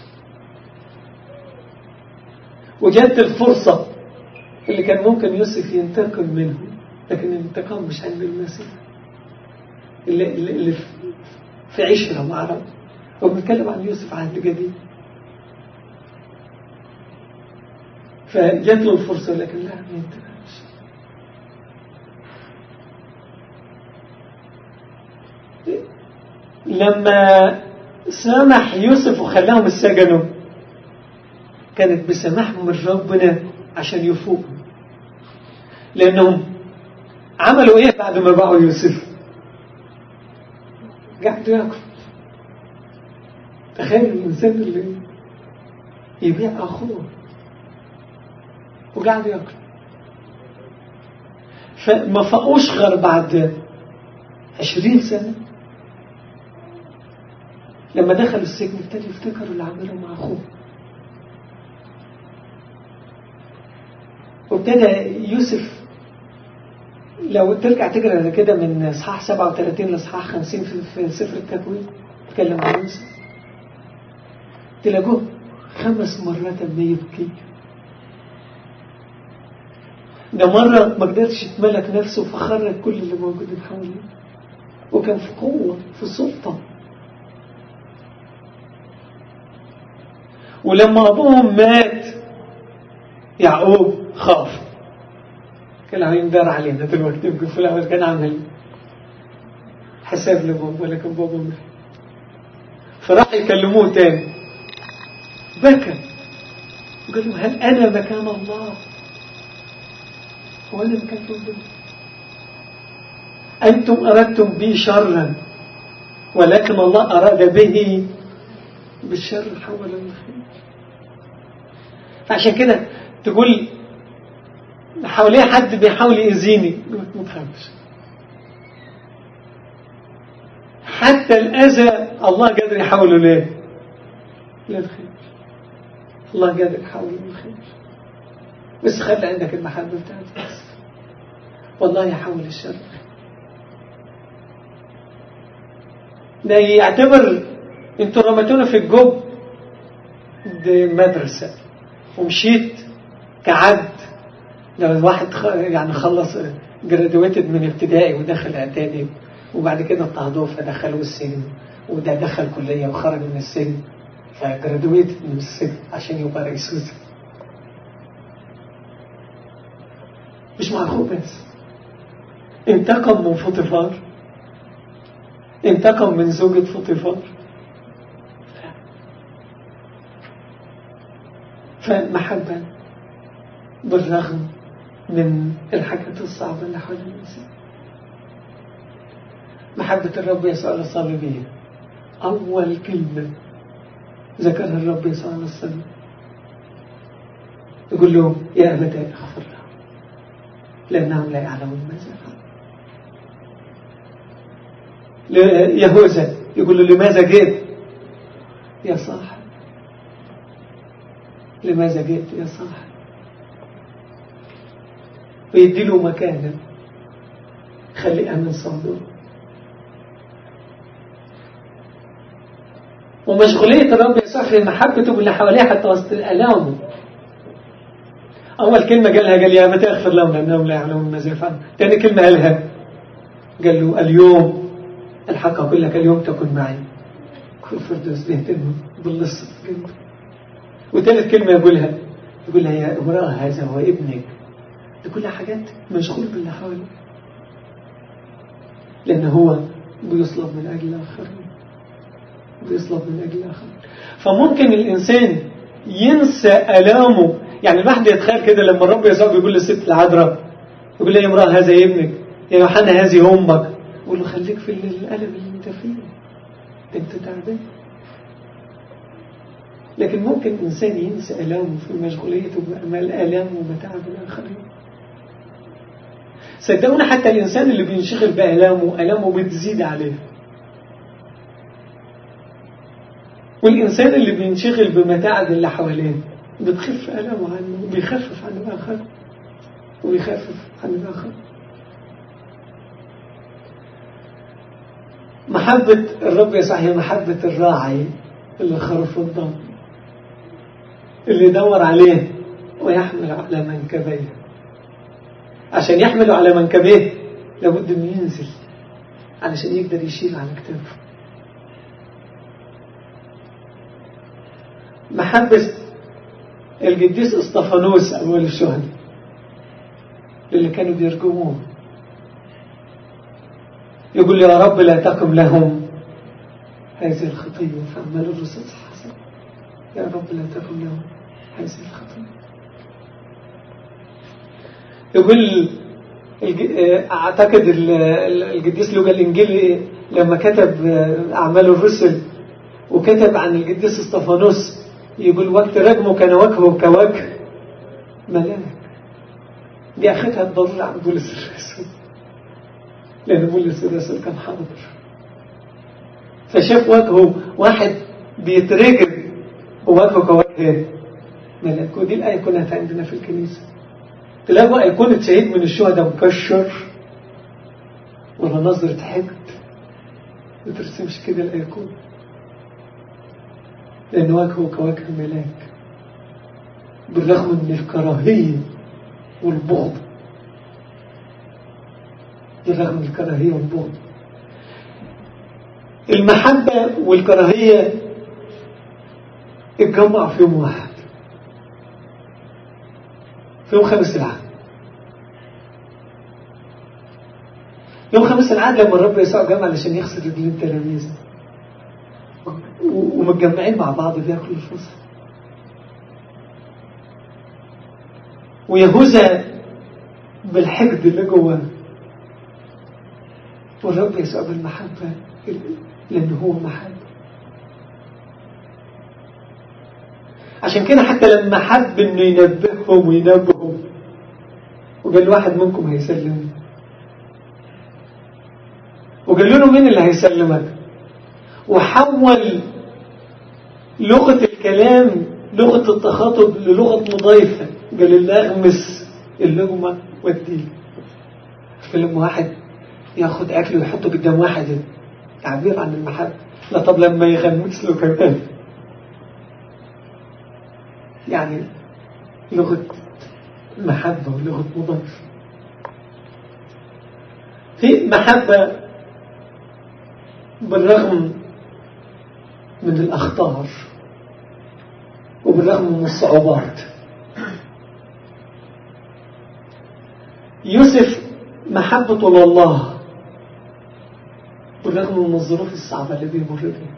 وجدت الفرصة اللي كان ممكن يوسف ينتقم منه لكن الانتقام مش عند المسيح اللي, اللي في عشرة مع رب هو بنتكلم عن يوسف عهد جديد فجت له الفرصة لكن لا ما ينتقمش لما سامح يوسف وخلاهم السجنوا كانت بسماحهم من ربنا عشان يفوقوا لأنهم عملوا إيه بعد ما باعوا يوسف قعدوا ياكلوا تخيل الإنسان اللي يبيع أخوه وقعدوا ياكلوا فما فقوش غير بعد عشرين سنة لما دخلوا السجن ابتدوا يفتكروا اللي عملوا مع أخوه وابتدى يوسف لو ترجع تقرا كده من اصحاح 37 لاصحاح 50 في سفر التكوين تكلم عن يوسف تلاقوه خمس مرات ما يبكي ده مرة ما قدرش يتملك نفسه فخرج كل اللي موجودين حواليه وكان في قوة في سلطة ولما أبوهم مات يعقوب خاف كان هيندار علينا دلوقتي يبقى في الأول كان عمل حساب لبابا لكن بابا مات فراح يكلموه تاني بكى وقال له هل أنا مكان الله هو أنا مكان ربنا أنتم أردتم بي شرا ولكن الله أراد به بالشر حول الخير فعشان كده تقول حواليه حد بيحاول يأذيني ما تخافش حتى الأذى الله قادر يحوله ليه لا تخافش الله قادر يحوله للخير بس خلي عندك المحبة بتاعتك بس والله يحول الشر ده يعتبر انتوا رمتونا في الجب دي مدرسة ومشيت كعد لو الواحد يعني خلص جرادويتد من ابتدائي ودخل اعدادي وبعد كده اضطهدوه فدخلوه السجن وده دخل كلية وخرج من السجن فجرادويتد من السجن عشان يبقى رئيس وزراء مش مع اخوه بس انتقم من فوطيفار انتقم من زوجة فوطيفار فمحبة بالرغم من الحاجات الصعبة اللي حول الإنسان محبة الرب يسوع الصليبية أول كلمة ذكرها الرب يسوع الصليب يقول له يا أبتاه اغفر لهم لأنهم لا يعلمون ماذا يفعلون يهوذا يقول له لماذا جئت يا صاحب لماذا جئت يا صاحب ويدي له مكانه خلي أمن صندوق ومشغولية الرب يسوع في محبته باللي حواليه حتى وسط الآلام أول كلمة قالها قال يا متى اغفر لهم لأنهم لا يعلمون ماذا يفعلون ثاني كلمة قالها قال له اليوم الحق أقول لك اليوم تكن معي كل فردوس بيهتم باللصة جنبه وثالث كلمة يقولها يقول لها يا امرأة هذا هو ابنك دي كلها حاجات مشغول باللي حواليه لأن هو بيصلب من أجل الآخرين بيصلب من أجل الآخرين فممكن الإنسان ينسى ألامه يعني الواحد يتخيل كده لما الرب يسوع بيقول للست العذراء يقول لها يا امرأة هذا ابنك يا يوحنا هذه أمك يقول له خليك في الألم اللي انت فيه انت تعبان لكن ممكن إنسان ينسى ألامه في مشغوليته بأمال آلامه ومتاعب الآخرين صدقونا حتى الإنسان اللي بينشغل بألامه ألامه بتزيد عليه والإنسان اللي بينشغل بمتاعب اللي حواليه بتخف ألامه عنه وبيخفف عن الآخر وبيخفف عن الآخر محبة الرب يسوع هي محبة الراعي اللي خرف الضم اللي يدور عليه ويحمل على منكبيه عشان يحمله على منكبيه لابد انه ينزل علشان يقدر يشيل على كتافه محبة القديس اسطفانوس أول الشهداء اللي كانوا بيرجموه يقول يا رب لا تقم لهم هذه الخطية فعمال الرصاص حسن يا رب لا تقم لهم هذه الخطية يقول اعتقد القديس لوقا الانجيلي لما كتب اعمال الرسل وكتب عن القديس اسطفانوس يقول وقت رجمه كان وجهه كوجه ملاك دي اخذها الضرورة عن بولس الرسول لان بولس الرسول كان حاضر فشاف وجهه واحد بيترجم ووجهه كوجه ملاك ودي الايه كلها عندنا في الكنيسه تلاقوا أيقونة شهيد من الشهداء مكشر ولا نظرة حقد ما ترسمش كده الأيقونة لأن وجهه كوجه ملاك بالرغم من الكراهية والبغض بالرغم من الكراهية والبغض المحبة والكراهية اتجمع في يوم واحد في يوم خمس العام يوم خمس العام لما الرب يسوع جمع علشان يغسل رجلين التلاميذ ومتجمعين مع بعض بياكلوا الفصل ويهوذا بالحقد اللي جواه والرب يسوع بالمحبة لأنه هو محبة عشان كده حتى لما حب انه ينبههم وينبههم وقال واحد منكم هيسلمني وقال له مين اللي هيسلمك وحول لغة الكلام لغة التخاطب للغة مضايفة قال اللي اغمس اللقمة واديه فلما واحد ياخد اكل ويحطه قدام واحد تعبير عن المحبة لا طب لما يغمس له كمان يعني لغة محبة ولغة مضاف في محبة بالرغم من الأخطار وبالرغم من الصعوبات يوسف محبته لله بالرغم من الظروف الصعبة اللي بيمر بها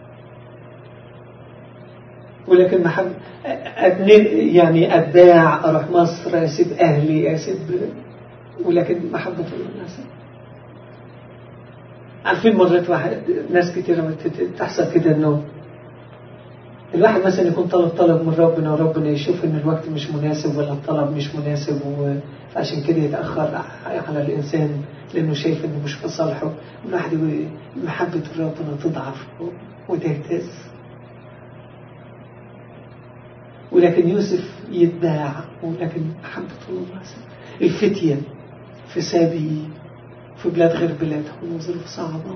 ولكن محب يعني أتباع أروح مصر أسيب أهلي أسيب ولكن محبة الله ناس عارفين مرات واحد ناس كتير تحصل كده انه الواحد مثلا يكون طلب طلب من ربنا وربنا يشوف ان الوقت مش مناسب ولا الطلب مش مناسب وعشان كده يتأخر على الإنسان لأنه شايف انه مش في صالحه الواحد محبة ربنا تضعف وتهتز ولكن يوسف يتباع ولكن محبة الله الفتية في سابي في بلاد غير بلادهم وظروف صعبة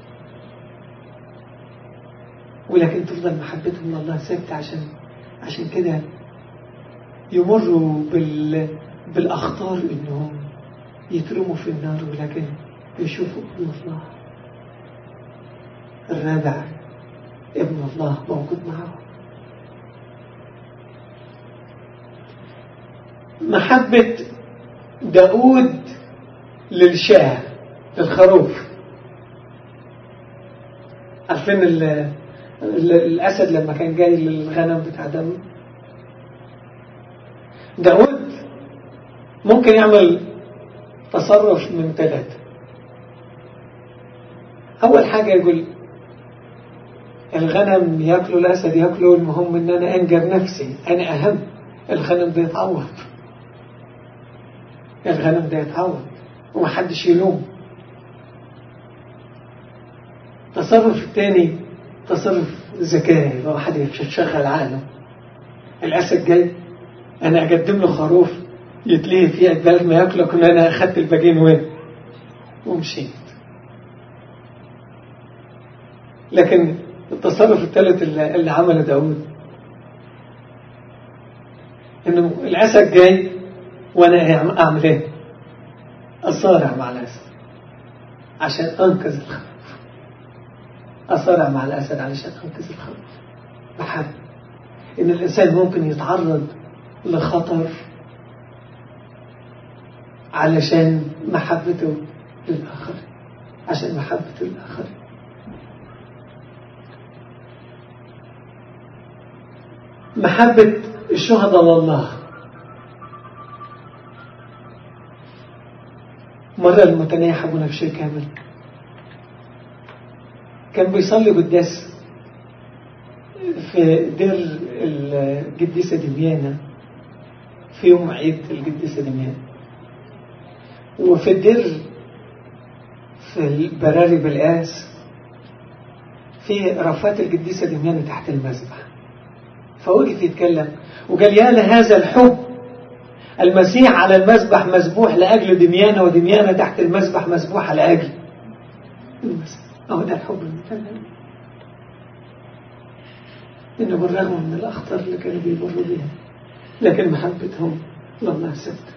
ولكن تفضل محبتهم لله ثابتة عشان عشان كده يمروا بال بالأخطار إنهم يترموا في النار ولكن يشوفوا ابن الله الرابع ابن الله موجود معهم محبة داود للشاه للخروف عارفين الأسد لما كان جاي للغنم بتاع داود داود ممكن يعمل تصرف من ثلاثة أول حاجة يقول الغنم ياكلوا الأسد ياكلوا المهم إن أنا أنجر نفسي أنا أهم الغنم ده يتعوض الغنم ده يتعوض ومحدش يلوم التصرف الثاني تصرف ذكائي لو واحد يشغل عقله الأسد جاي أنا أقدم له خروف يتلهي فيه قبل ما ياكله كنا أنا أخدت الباقيين وين ومشيت لكن التصرف الثالث اللي, اللي عمله داود انه الاسد جاي وانا اعمل ايه اصارع مع الاسد عشان انقذ الخروف اصارع مع الاسد علشان انقذ الخروف بحب ان الانسان ممكن يتعرض لخطر علشان محبته للآخرين عشان محبته للآخرين محبة الشهداء لله مرة المتنايح أبونا في شيء كامل كان بيصلي قداس في دير القديسة دميانة في يوم عيد القديسة دميانة وفي الدير في البراري بالقاس في رفات القديسة دميانة تحت المذبح فوقف يتكلم وقال يا لهذا الحب المسيح على المذبح مذبوح لأجل دميانة ودميانة تحت المذبح مذبوحة لأجل المسيح أهو ده الحب المتنم إنه بالرغم من الأخطار اللي كانوا بيمروا بيها لكن محبتهم لله ثابتة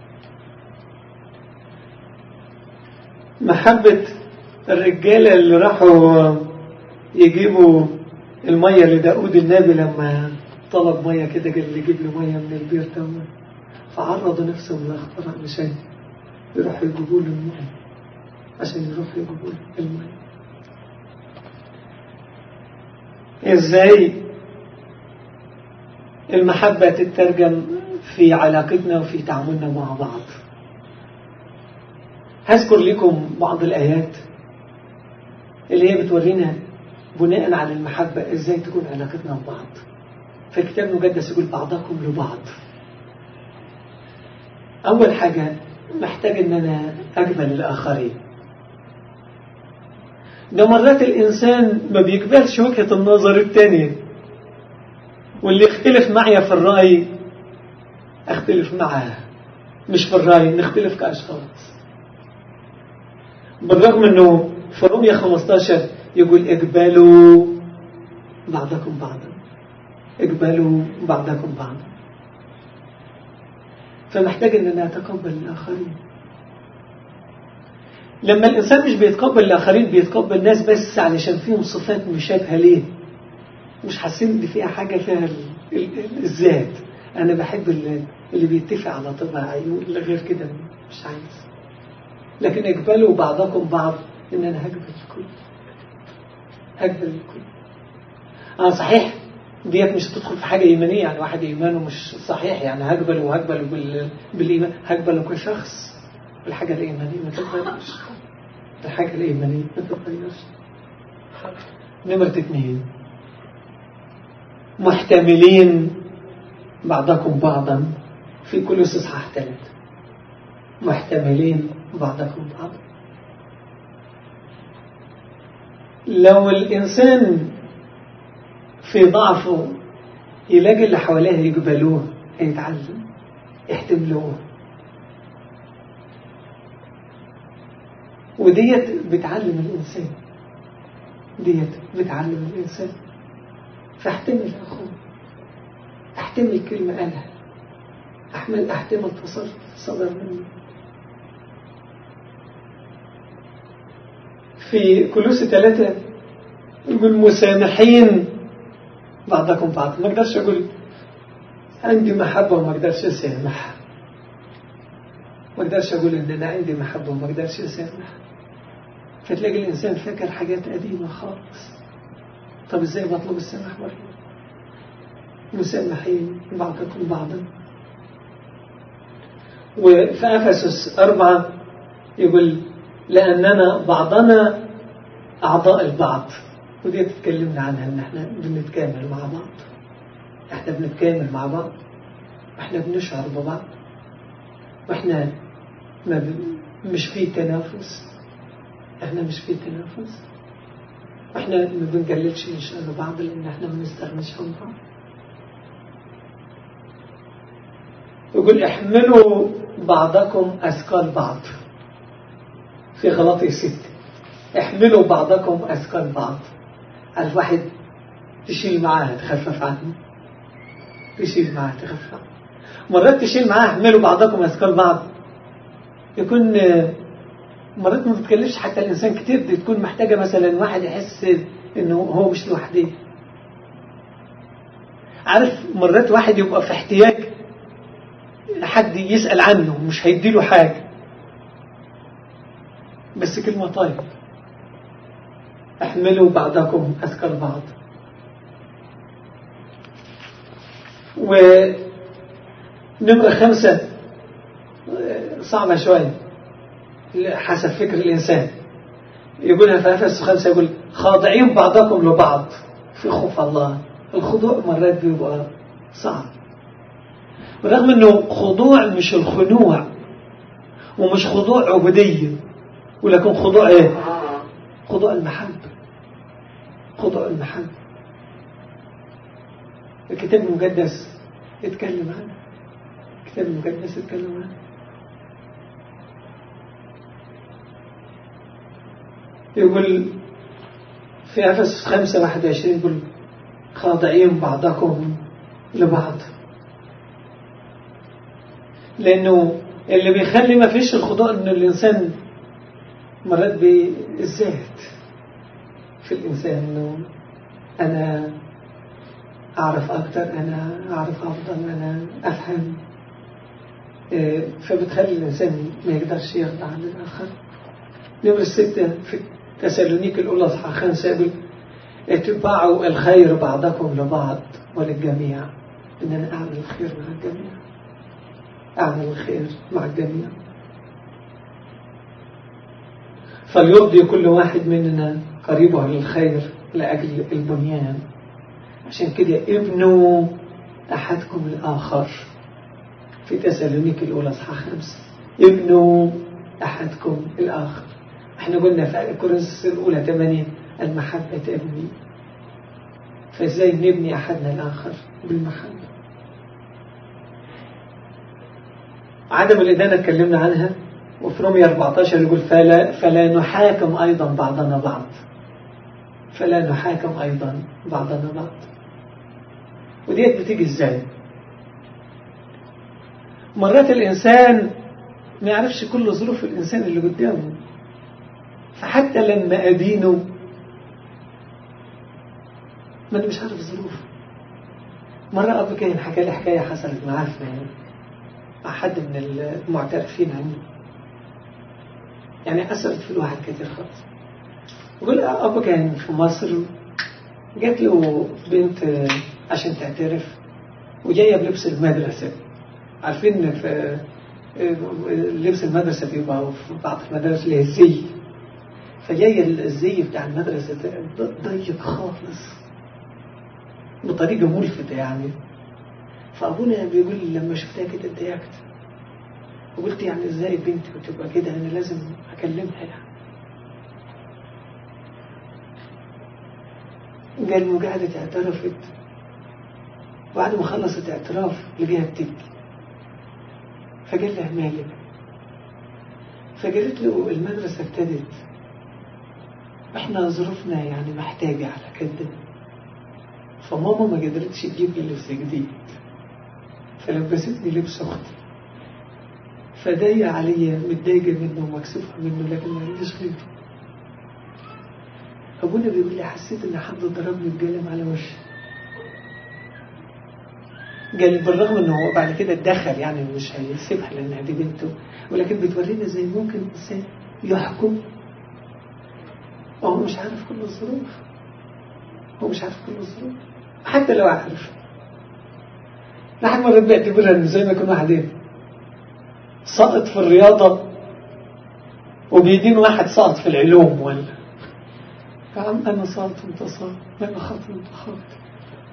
محبة الرجالة اللي راحوا يجيبوا المية لداود النبي لما طلب مية كده قال لي جيب له مية من البير ده فعرضوا نفسهم للخطر علشان يروحوا يجيبوا له المية عشان يروحوا يجيبوا له المية ازاي المحبة تترجم في علاقتنا وفي تعاملنا مع بعض هذكر لكم بعض الآيات اللي هي بتورينا بناء على المحبة ازاي تكون علاقتنا ببعض فالكتاب المقدس يقول بعضكم لبعض أول حاجة محتاج ان انا اقبل الاخرين ده مرات الانسان ما بيقبلش وجهة النظر التانية واللي يختلف معي في الرأي اختلف معاه مش في الرأي نختلف كأشخاص بالرغم انه في رومية 15 يقول اقبلوا بعضكم بعضا اقبلوا بعضكم بعضا فمحتاج ان انا اتقبل الاخرين لما الانسان مش بيتقبل الاخرين بيتقبل ناس بس علشان فيهم صفات مشابهه ليه مش حاسين ان فيها حاجه فيها الذات انا بحب اللي بيتفق على طباعي واللي غير كده مش عايز لكن اقبلوا بعضكم بعض ان انا هقبل الكل هقبل الكل اه صحيح ديت مش هتدخل في حاجة إيمانية يعني واحد إيمانه مش صحيح يعني هقبل وهقبل بال... بالإيمان هقبل كشخص الحاجة الإيمانية ما تتغيرش الحاجة الإيمانية ما تتغيرش نمرة اثنين محتملين بعضكم بعضا في كل إصحاح ثلاثة محتملين بعضكم بعضا لو الإنسان في ضعفه يلاقي اللي حواليه يقبلوه هيتعلم يحتملوه وديت بتعلم الإنسان ديت بتعلم الإنسان فاحتمل أخوه احتمل كلمة قالها أحمل أحتمل تصرف صدر منه في كلوس ثلاثة يقول مسامحين بعضكم بعض ما اقدرش اقول عندي محبة وما اقدرش اسامح ما اقدرش اقول ان انا عندي محبه وما اقدرش اسامح فتلاقي الانسان فاكر حاجات قديمه خالص طب ازاي بطلب السماح مريم مسامحين بعضكم بعضا وفي افسس أربعة يقول لأننا بعضنا أعضاء البعض ودي تتكلمنا عنها ان احنا بنتكامل مع بعض احنا بنتكامل مع بعض احنا بنشعر ببعض واحنا ما ب... مش في تنافس احنا مش في تنافس احنا ما بنقللش من شأن بعض لان احنا ما بنستغنيش عن بعض يقول احملوا بعضكم اثقال بعض في غلطي ست احملوا بعضكم اثقال بعض عارف واحد تشيل معاه تخفف عنه تشيل معاه تخفف عنه مرات تشيل معاه احملوا بعضكم اثقال بعض يكون مرات ما بتكلفش حتى الانسان كتير دي تكون محتاجه مثلا واحد يحس انه هو مش لوحده عارف مرات واحد يبقى في احتياج حد يسأل عنه مش هيديله حاجة بس كلمة طيب احملوا بعضكم أثقل بعض ونمرة خمسة صعبة شوية حسب فكر الإنسان يقولها في أفس خمسة يقول خاضعين بعضكم لبعض في خوف الله الخضوع مرات بيبقى صعب برغم انه خضوع مش الخنوع ومش خضوع عبودية ولكن خضوع ايه خضوع المحبة خضوع المحبة الكتاب المقدس يتكلم عنه الكتاب المقدس يتكلم عنه يقول في أفس خمسة واحد وعشرين يقول خاضعين بعضكم لبعض لأنه اللي بيخلي ما فيش الخضوع أنه الإنسان مرات بالذات في الإنسان أنه أنا أعرف أكتر أنا أعرف أفضل أنا أفهم فبتخلي الإنسان ما يقدرش يخضع للآخر نمرة ستة في تسالونيك الأولى صحة خمسة يقول اتبعوا الخير بعضكم لبعض وللجميع إن أنا أعمل الخير مع الجميع أعمل الخير مع الجميع فليرضي كل واحد مننا قريبه للخير لأجل البنيان عشان كده ابنوا أحدكم الآخر في تسالونيك الأولى اصحاح خمسة ابنوا أحدكم الآخر احنا قلنا في كورنثوس الأولى ثمانية المحبة تبني فازاي نبني أحدنا الآخر بالمحبة عدم الإدانة اتكلمنا عنها وفي رومية 14 يقول فلا, فلا نحاكم أيضا بعضنا بعض فلا نحاكم أيضا بعضنا بعض وديت بتيجي ازاي مرات الإنسان ما يعرفش كل ظروف الإنسان اللي قدامه فحتى لما أدينه ما أنا مش عارف ظروفه مرة أبو كان حكى لي حكاية حصلت معاه في مع حد من المعترفين عنه يعني أثرت في الواحد كتير خالص يقول أبو كان في مصر جات له بنت عشان تعترف وجاية بلبس المدرسة عارفين في لبس المدرسة بيبقى في بعض المدارس اللي هي الزي فجاية الزي بتاع المدرسة ضيق خالص بطريقة ملفتة يعني فأبونا بيقول لي لما شفتها كده اتضايقت وقلت يعني ازاي بنتي وتبقى كده انا لازم اكلمها يعني قال له قعدت اعترفت بعد ما خلصت اعتراف لقيها بتبكي فقال لها مالك فقالت له المدرسة ابتدت احنا ظروفنا يعني محتاجة على كده فماما ما قدرتش تجيب لي لبس جديد فلبستني لبس اختي فضايق عليا متضايقة منه ومكسوفة منه لكن ما عنديش غيره أبونا بيقول لي حسيت إن حد ضربني بقلم على وشي قال بالرغم انه هو بعد كده اتدخل يعني مش هيسيبها لانها دي بنته ولكن بتورينا ازاي ممكن الانسان يحكم وهو مش عارف كل الظروف هو مش عارف كل الظروف حتى لو عارف لحد مرات بيعتبرها ان زي ما يكون واحد ايه سقط في الرياضة وبيدين واحد سقط في العلوم ولا يا عم انا سقط وانت سقط انا خاطر وانت خاطر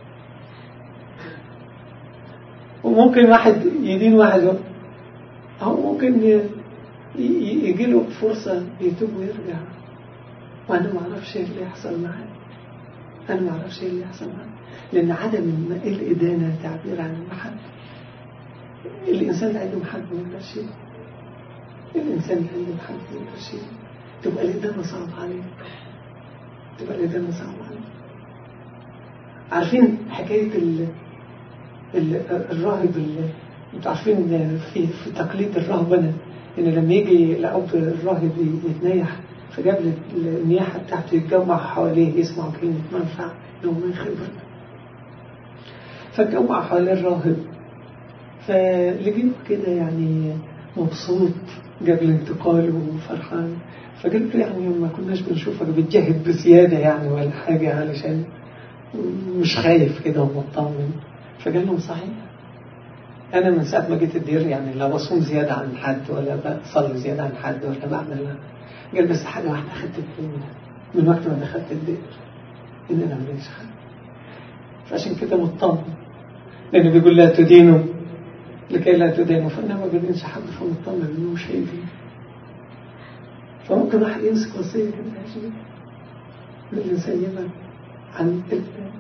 وممكن واحد يدين واحد أو ممكن يجي له فرصة يتوب ويرجع وأنا ما أعرفش إيه اللي يحصل معاه أنا ما أعرفش إيه اللي يحصل معاه لأن عدم الإدانة تعبير عن المحبة الإنسان اللي عنده محبة ما يقدرش شيء الإنسان اللي عنده محبة ما يقدرش شيء تبقى الإدانة صعب عليه تبقى الإدانة صعب عليه عارفين حكاية الراهب اللي انتوا عارفين في في تقليد الرهبنة ان لما يجي الاب الراهب يتنيح فجاب النياحة بتاعته يتجمع حواليه يسمعوا كلمة منفع لو من خبرة فاتجمع حواليه الراهب فلقيته كده يعني مبسوط قبل انتقاله وفرحان فقلت له يعني ما كناش بنشوفك بتجهد بزيادة يعني ولا حاجة علشان مش خايف كده ومطمن فقال لهم صحيح أنا من ساعة ما جيت الدير يعني لا بصوم زيادة عن حد ولا بصلي زيادة عن حد ولا بعمل قال بس حاجة واحدة أخدت منها من وقت ما دخلت الدير إن أنا ماليش حد فعشان كده مطمن لأنه بيقول لا تدينوا لكي لا تدينوا فأنا ما بدينش حد فمطمن إنه مش هيدين فممكن واحد يمسك وصية كده عشان من الإنسان يبعد عن الإنسان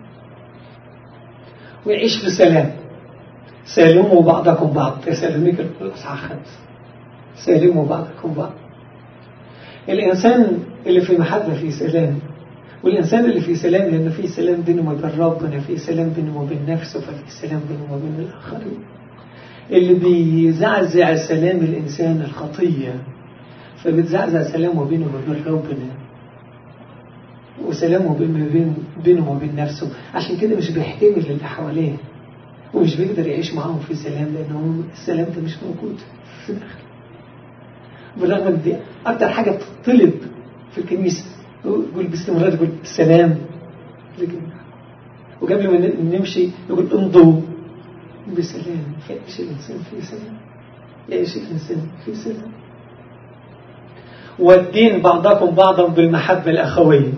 ويعيش في سلام سالموا بعضكم بعض تسالميك الأصحى خمس سالموا بعضكم بعض الإنسان اللي في محبة في سلام والإنسان اللي في سلام لأنه في سلام بينه وبين ربنا في سلام بينه وبين نفسه ففي سلام بينه وبين الآخرين اللي بيزعزع سلام الإنسان الخطية فبتزعزع سلامه بينه وبين ربنا وسلامه بين بينه وبين نفسه عشان كده مش بيحتمل اللي حواليه ومش بيقدر يعيش معاهم في سلام لأنه السلام ده مش موجود في الآخر بالرغم دي أكتر حاجة بتطلب في الكنيسة يقول باستمرار يقول السلام وقبل ما نمشي يقول امضوا بسلام يعيش الإنسان في سلام يعيش الإنسان في سلام والدين بعضكم بعضا بالمحبة الأخوية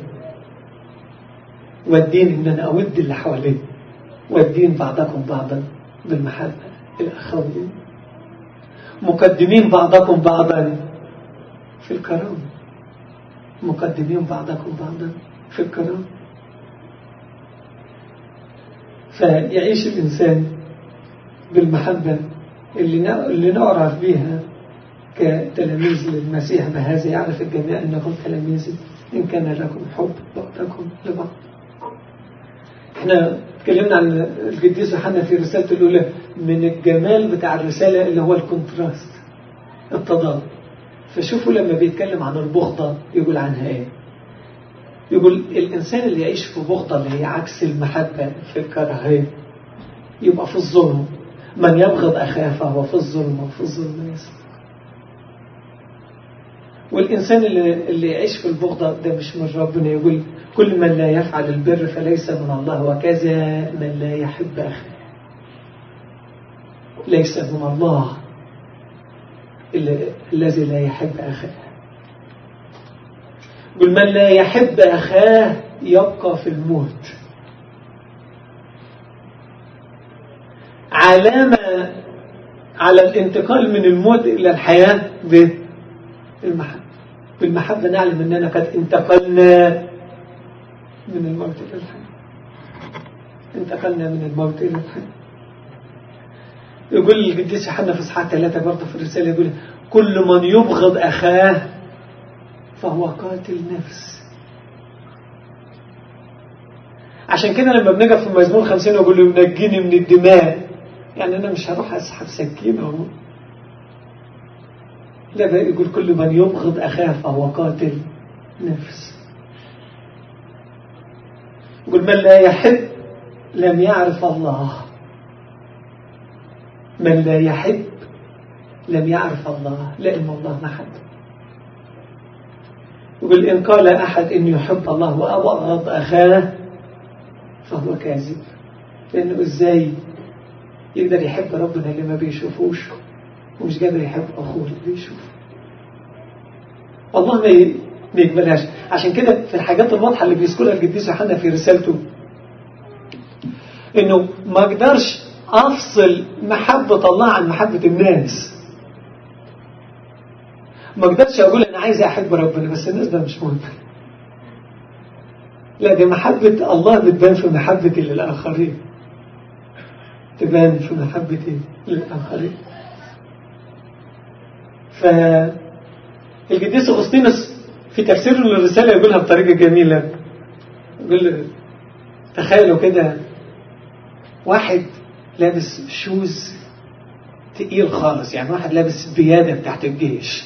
والدين إن أنا أود اللي حواليه والدين بعضكم بعضا بالمحبة الأخوية مقدمين بعضكم بعضا في الكرامة مقدمين بعضكم بعضا في الكرامة فيعيش الإنسان بالمحبة اللي اللي نعرف بها كتلاميذ للمسيح بهذا يعرف الجميع أنكم تلاميذي إن كان لكم حب بعضكم لبعض احنا اتكلمنا عن القديس يوحنا في رسالته الأولى من الجمال بتاع الرسالة اللي هو الكونتراست التضاد فشوفوا لما بيتكلم عن البغضة يقول عنها ايه يقول الإنسان اللي يعيش في بغضة اللي هي عكس المحبة في الكراهية يبقى في الظلم من يبغض أخاه فهو في الظلم وفي الظلم يسمع والإنسان اللي, اللي يعيش في البغضة ده مش من ربنا يقول كل من لا يفعل البر فليس من الله وكذا من لا يحب أخاه ليس من الله الذي لا يحب أخاه يقول من لا يحب أخاه يبقى في الموت علامة على الانتقال من الموت إلى الحياة بالمحبة بالمحبة نعلم أننا قد انتقلنا من الموت إلى الحياة انتقلنا من الموت إلى الحياة يقول القديس يوحنا في اصحاح ثلاثة برضه في الرسالة يقول كل من يبغض أخاه فهو قاتل نفس عشان كده لما بنقف في مزمور خمسين ويقول له منجيني من الدماء يعني أنا مش هروح أسحب سكينة اهو لا بقى يقول كل من يبغض أخاه فهو قاتل نفس يقول من لا يحب لم يعرف الله من لا يحب لم يعرف الله لأن الله محبه يقول إن قال أحد إنه يحب الله وأبغض أخاه فهو كاذب لأنه إزاي يقدر يحب ربنا اللي ما بيشوفوش ومش قادر يحب أخوه اللي بيشوفه الله ما ما يقبلهاش عشان كده في الحاجات الواضحة اللي بيذكرها القديس يوحنا في رسالته إنه ما أقدرش أفصل محبة الله عن محبة الناس ما اقدرش اقول انا عايز احب ربنا بس الناس ده مش مهم لا دي محبة الله بتبان في محبتي للآخرين تبان في محبتي للآخرين فالقديس أغسطينوس في تفسيره للرسالة يقولها بطريقة جميلة يقول تخيلوا كده واحد لابس شوز تقيل خالص يعني واحد لابس بيادة بتاعت الجيش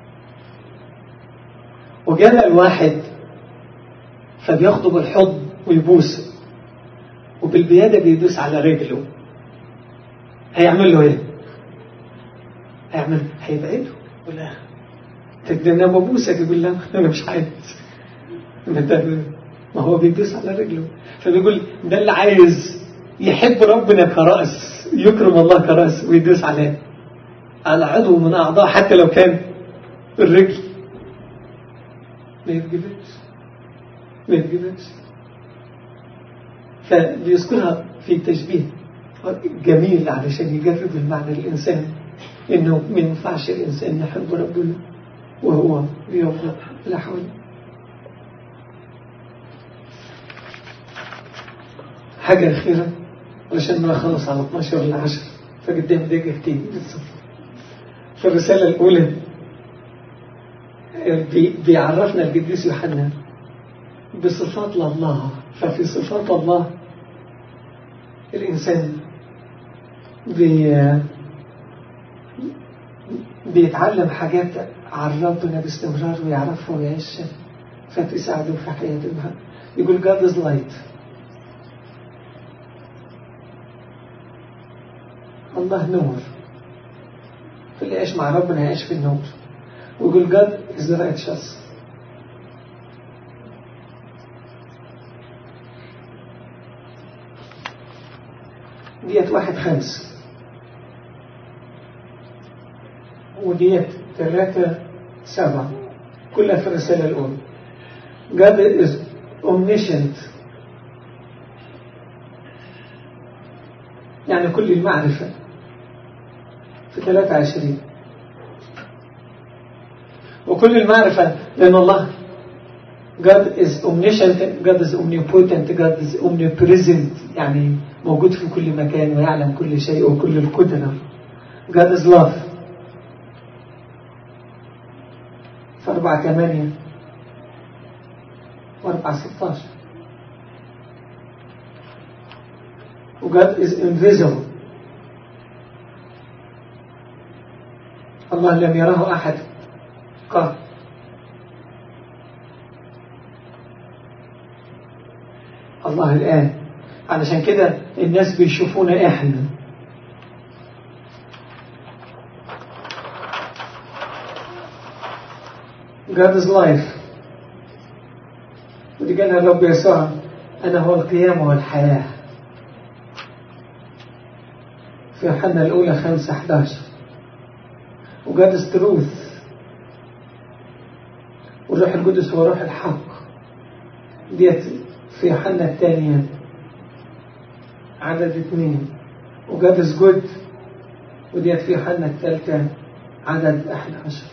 وجاء الواحد فبياخده بالحضن ويبوسه وبالبيادة بيدوس على رجله هيعمل له ايه هيعمل هيبعده ولا تقدر انا ببوسك يقول لا انا مش عايز ما هو بيدوس على رجله فبيقول ده اللي عايز يحب ربنا كرأس يكرم الله كرأس ويدوس عليه على عضو من أعضاء حتى لو كان الرجل ما يتجبتش ما يتجبتش فبيذكرها في تشبيه جميل علشان يجرب المعنى الإنسان إنه ما ينفعش الإنسان يحب ربنا وهو بيغضب لا حول حاجة أخيرة علشان ما خلص على 12 ولا 10 فقدام دقيقتين بالظبط في الرسالة الأولى بيعرفنا القديس يوحنا بصفات الله ففي صفات الله الإنسان بي بيتعلم حاجات عن ربنا باستمرار ويعرفها ويعيشها فتساعده في حياته يقول God is light الله نور فاللي يعيش مع ربنا يعيش في النور ويقول God is righteous ديت واحد خمس وديت ثلاثة سبعة كلها في الرسالة الأولى God is omniscient يعني كل المعرفة في 23 وكل المعرفة لأن الله God is omniscient God is omnipotent God is omnipresent يعني موجود في كل مكان ويعلم كل شيء وكل القدرة God is love في أربعة ثمانية وأربعة ستاشر وGod is invisible الله لم يره أحد قط الله الآن علشان كده الناس بيشوفونا إحنا God is life ودي قالها الرب يسوع أنا هو القيامة والحياة في يوحنا الأولى خمسة 11 وجاد ستروث والروح القدس هو روح الحق ديت في يوحنا الثانية عدد اثنين وجاد جود وديت في يوحنا الثالثة عدد 11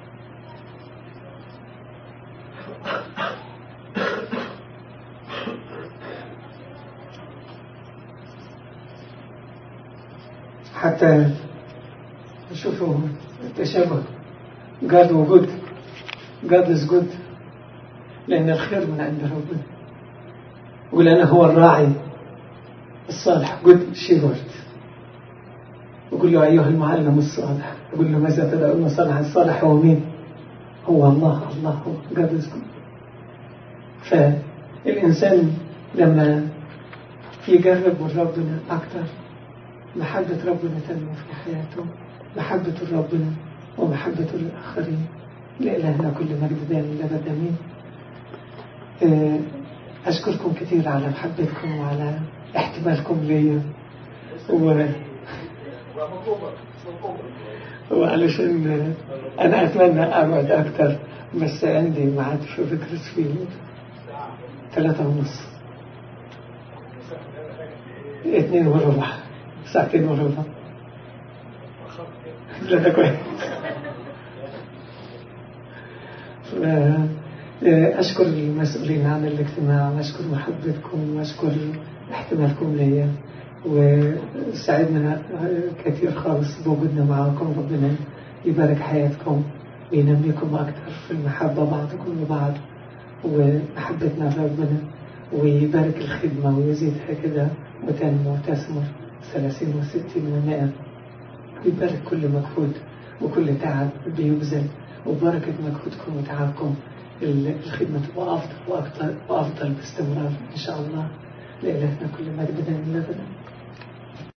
حتى شوفوا التشابه God وجود God is good لأن الخير من عند ربنا ولأنه هو الراعي الصالح good shepherd وقل له أيها المعلم الصالح يقول له ماذا تدعون صالح الصالح هو مين هو الله الله هو God is good فالإنسان لما يجرب ربنا أكتر محبة ربنا تنمو في حياتهم محبة ربنا ومحبة الآخرين لإلهنا كل مجد دائم لأبد آمين آه، أشكركم كثير على محبتكم وعلى احتمالكم ليا و... وعلشان أنا أتمنى أقعد أكتر بس عندي ميعاد في بيكرسفيلد ثلاثة ونص اثنين وربع ساعتين وربع لا ده كويس أشكر المسؤولين عن الاجتماع وأشكر محبتكم وأشكر احتمالكم ليا وسعدنا كثير خالص بوجودنا معاكم ربنا يبارك حياتكم وينميكم أكثر في المحبة بعضكم لبعض ومحبتنا لربنا ويبارك الخدمة ويزيدها كده وتنمو وتثمر ثلاثين وستين ومائة ويبارك كل مجهود وكل تعب بيبذل وبركة مجهودكم وتعبكم الخدمة تبقى أفضل وأكثر وأفضل باستمرار إن شاء الله لإلهنا كل مجد من الأبد